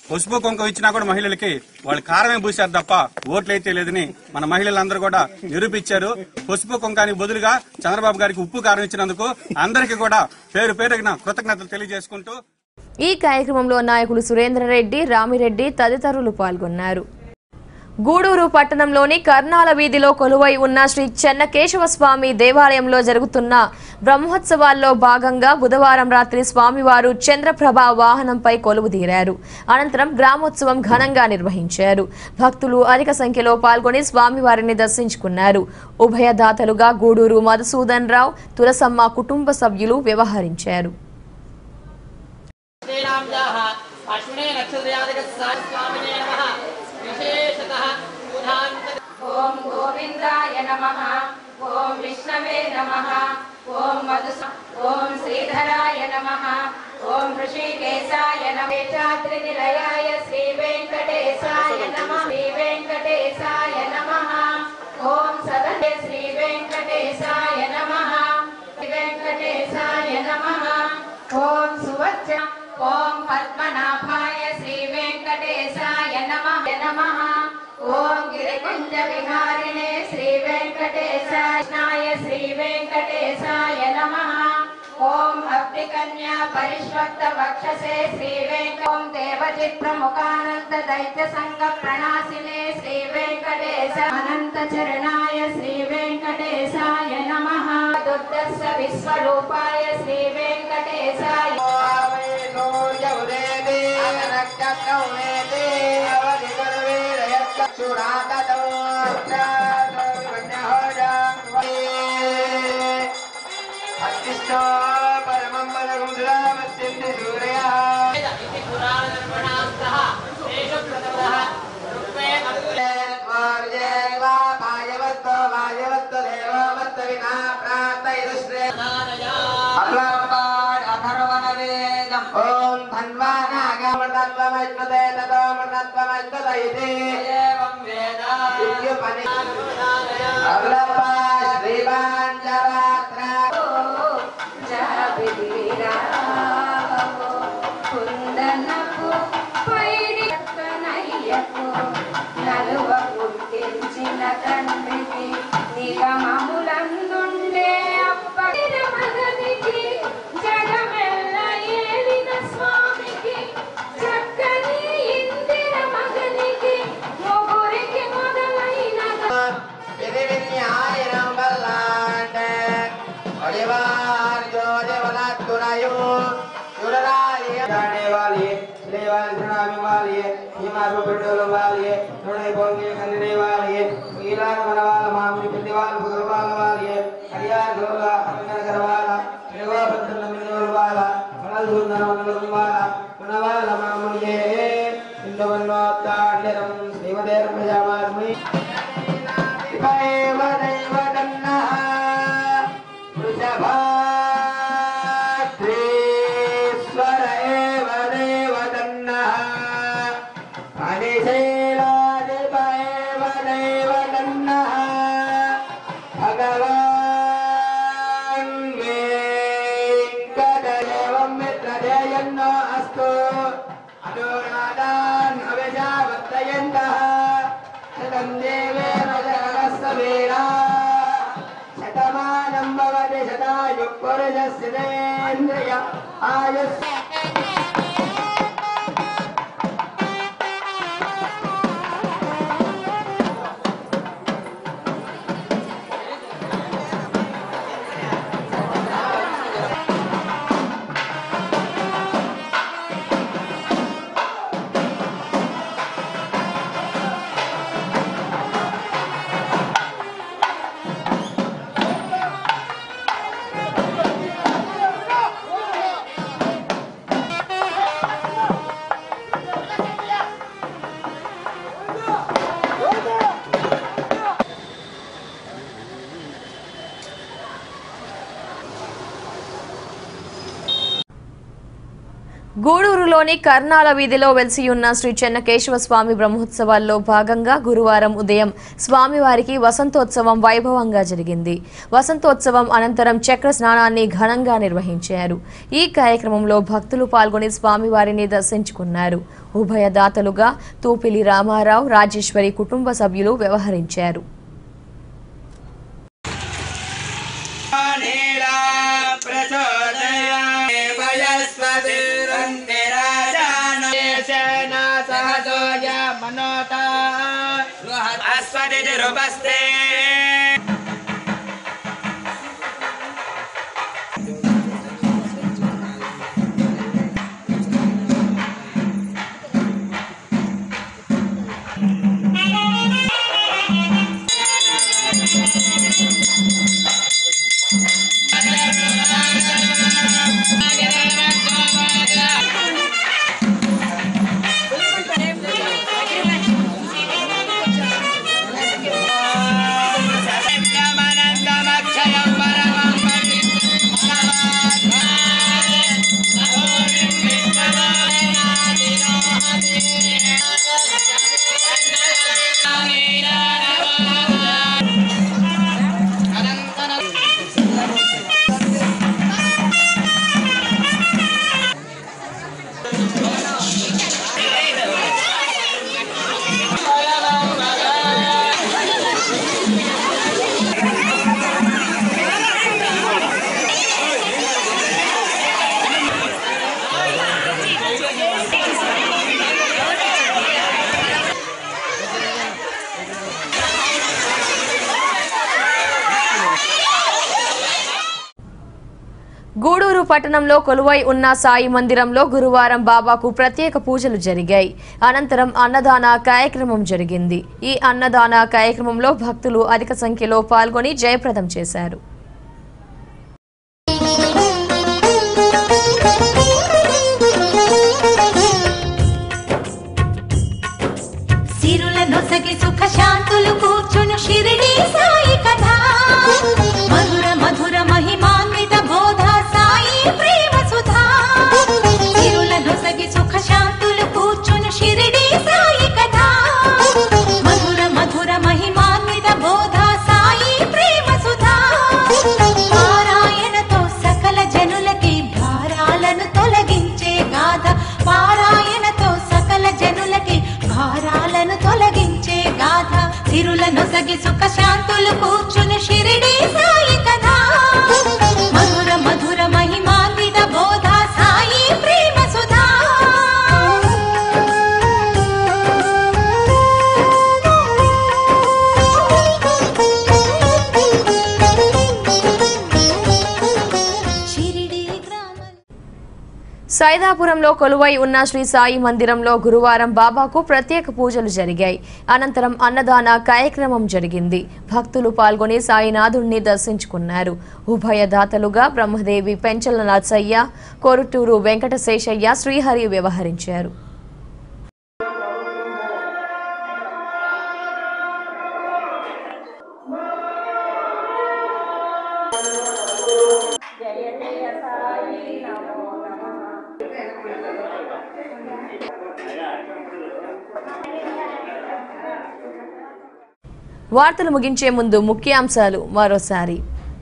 [SPEAKER 27] పసుపు కుంకుమ ఇచ్చినా కూడా మహిళలకి వాళ్ళు కారమే పూశారు తప్ప ఓట్లు అయితే లేదని మన మహిళలందరూ కూడా నిరూపించారు పసుపు కుంకానికి బదులుగా చంద్రబాబు గారికి ఉప్పు కారం ఇచ్చినందుకు అందరికీ కూడా పేరు పేరున కృతజ్ఞతలు తెలియజేసుకుంటూ
[SPEAKER 1] ఈ కార్యక్రమంలో నాయకులు సురేంద్రరెడ్డి రామిరెడ్డి తదితరులు పాల్గొన్నారు గూడూరు పట్టణంలోని కర్నాల వీధిలో కొలువై ఉన్న శ్రీ చెన్నకేశవ స్వామి దేవాలయంలో జరుగుతున్న బ్రహ్మోత్సవాల్లో భాగంగా బుధవారం రాత్రి స్వామివారు చంద్రప్రభ వాహనంపై కొలువు తీరారు అనంతరం గ్రామోత్సవం ఘనంగా నిర్వహించారు భక్తులు అధిక సంఖ్యలో పాల్గొని స్వామివారిని దర్శించుకున్నారు ఉభయదాతలుగా గూడూరు మధుసూదన్ రావు తులసమ్మ కుటుంబ సభ్యులు వ్యవహరించారు
[SPEAKER 4] श्रीरामदाः अश्विने नक्षत्रयादिकस्वामिने नमः विशेषतः उदान्त
[SPEAKER 5] ॐ गोविन्दाय नमः ॐ विष्णवे नमः ॐ मधुस ॐ श्रीधराय नमः ॐ ऋषिकेशाय नमः चात्रिनिलयाय श्रीवेङ्कटेशाय नमः श्रीवेङ्कटेशाय नमः ॐ सदने श्रीवेङ्कटेशाय नमः श्रीवेङ्कटेशाय नमः ॐ सुवच्च ॐ पद्मनाभाय श्रीवेङ्कटेशाय नमः नमः ॐ गिरिकुञ्जविहारिणे श्रीवेङ्कटेशाय श्रीवेङ्कटेशाय नमः ॐ भक्तिकन्या परिष्वक्त वक्षसे श्रीवेङ्क ॐ देवचित्रमुखानन्द दैत्यसङ्गप्रणाशिने श्रीवेङ्कटेश अनन्तचरणाय श्रीवेङ्कटेशाय नमः दुर्दस्य विश्वरूपाय श्रीवेङ्कटेशाय ఓం ధన్వానాగమృతత్వమశ్నుతే తతోమృతత్వమశ్నుతైతే ఏవం వేద దివ్యపని అల్లప శ్రీవాంజరాత్ర కుందనపు పైడి కనయ్యకు నలువ పుట్టించిన తండ్రికి నిగమములందుండే అప్పగిన మగనికి జగమెల్ల ఏలిన స్వామికి చక్కని ఇందిర మగనికి ముగ్గురికి మొదలైన విన్యాయనం వల్లాండే ఒడివార్ జోజవలత్తునయు సురరాయ దానే వాలియే లేవాల్ ప్రణామి వాలియే హిమారు బిడ్డలు వాలియే రుణై పొంగి కన్నిడే వాలియే ఈలాగ మనవాల మామిడి పిల్లివాల భగవాల వాలియే హరియార్ గౌల హరినగర వాల తిరుగోపత్తుల మినుల వాల మనల్ సుందర మనల వాల మనవాల మామునియే ఇందవన్నోత్తాండరం శ్రీమదేర్ ప్రజామార్మి దైవ దైవ దన్నః వృషభాత్రీశ్వర ఏవ దేవ దన్నః అనిశైలాదిప ఏవ దేవ దన్నః భగవాన్ వెంకటదేవం మిత్రదేయన్నో అస్తు అనునాదాన్ అవిజావర్తయంతః శతం దేవేన జగదస్తవేరా శతమానం భవతి శతాయు పురుషస్యేంద్రియ ఆయుష్
[SPEAKER 1] గూడూరులోని కర్నాల వీధిలో వెలిసి ఉన్న శ్రీ చెన్నకేశవ స్వామి బ్రహ్మోత్సవాల్లో భాగంగా గురువారం ఉదయం స్వామివారికి వసంతోత్సవం వైభవంగా జరిగింది వసంతోత్సవం అనంతరం చక్ర స్నానాన్ని ఘనంగా నిర్వహించారు ఈ కార్యక్రమంలో భక్తులు పాల్గొని స్వామివారిని దర్శించుకున్నారు ఉభయదాతలుగా తూపిలి రామారావు రాజేశ్వరి కుటుంబ సభ్యులు వ్యవహరించారు
[SPEAKER 5] అస్వదిరుపస్తే
[SPEAKER 1] గూడూరు పట్టణంలో కొలువై ఉన్న సాయి మందిరంలో గురువారం బాబాకు ప్రత్యేక పూజలు జరిగాయి అనంతరం అన్నదాన కార్యక్రమం జరిగింది ఈ అన్నదాన కార్యక్రమంలో భక్తులు అధిక సంఖ్యలో పాల్గొని జయప్రదం చేశారు
[SPEAKER 2] సిరుల నొసగి సుఖ శాంతులు కూర్చును షిరిడి సాయి కథ మధుర మధుర మహిమాన్విత బోధ సాయి ప్రేమ సుధా సిరుల నొసగి సుఖ శాంతులు కూర్చును షిరిడి సాయి కథ మధుర మధుర మహిమాన్విత బోధ సాయి ప్రేమ సుధా పారాయణతో సకల జనులకి భారాలను తొలగించే గాథ పారాయణతో సకల జనులకి భారాలను తొలగించే గాథ సిరుల నొసగి సుఖ శాంతులు కూర్చుని షిరిడి సాయి కథ మధుర మధుర మహిమాన్విత బోధ సాయి ప్రేమ సుధా
[SPEAKER 1] సైదాపురంలో కొలువై ఉన్న శ్రీ సాయి మందిరంలో గురువారం బాబాకు ప్రత్యేక పూజలు జరిగాయి అనంతరం అన్నదాన కార్యక్రమం జరిగింది భక్తులు పాల్గొని సాయినాథుణ్ణి దర్శించుకున్నారు ఉభయదాతలుగా బ్రహ్మదేవి పెంచల నర్సయ్య కొరుటూరు వెంకటశేషయ్య శ్రీహరి వ్యవహరించారు వార్తలు ముగించే ముందు ముఖ్యాంశాలు మరోసారి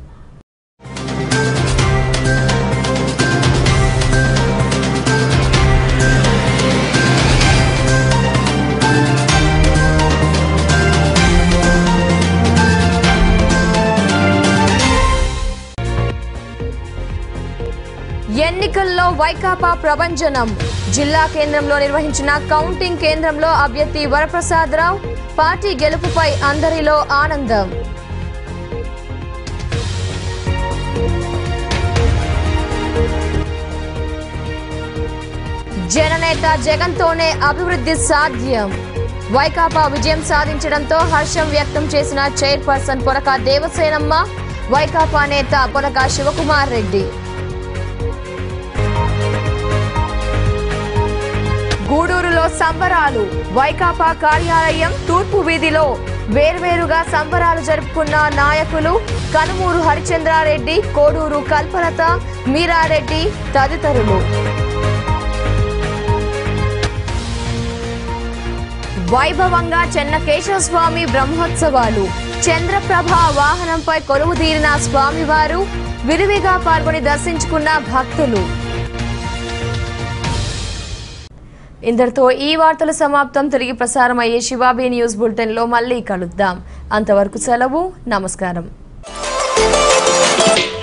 [SPEAKER 1] ఎన్నికల్లో వైకాపా ప్రభంజనం జిల్లా కేంద్రంలో నిర్వహించిన కౌంటింగ్ కేంద్రంలో అభ్యర్థి వరప్రసాదరావు పార్టీ గెలుపుపై అందరిలో ఆనందం జననేత జగన్తోనే అభివృద్ధి సాధ్యం వైకాపా విజయం సాధించడంతో హర్షం వ్యక్తం చేసిన చైర్పర్సన్ పొరక దేవసేనమ్మ వైకాపా నేత పొరక శివకుమార్ రెడ్డి గూడూరులో సంబరాలు వైకాపా కార్యాలయం తూర్పు వీధిలో వేర్వేరుగా సంబరాలు జరుపుకున్న నాయకులు కనుమూరు హరిచంద్రారెడ్డి కోడూరు కల్పలత మీరారెడ్డి తదితరులు వైభవంగా చెన్న కేశవస్వామి బ్రహ్మోత్సవాలు చంద్రప్రభ వాహనంపై కొలువు తీరిన స్వామివారు విరివిగా పాల్గొని దర్శించుకున్న భక్తులు ఇంతటితో ఈ వార్తలు సమాప్తం తిరిగి ప్రసారం అయ్యే శివాబీ న్యూస్ బులెటిన్లో మళ్ళీ కలుద్దాం అంతవరకు సెలవు నమస్కారం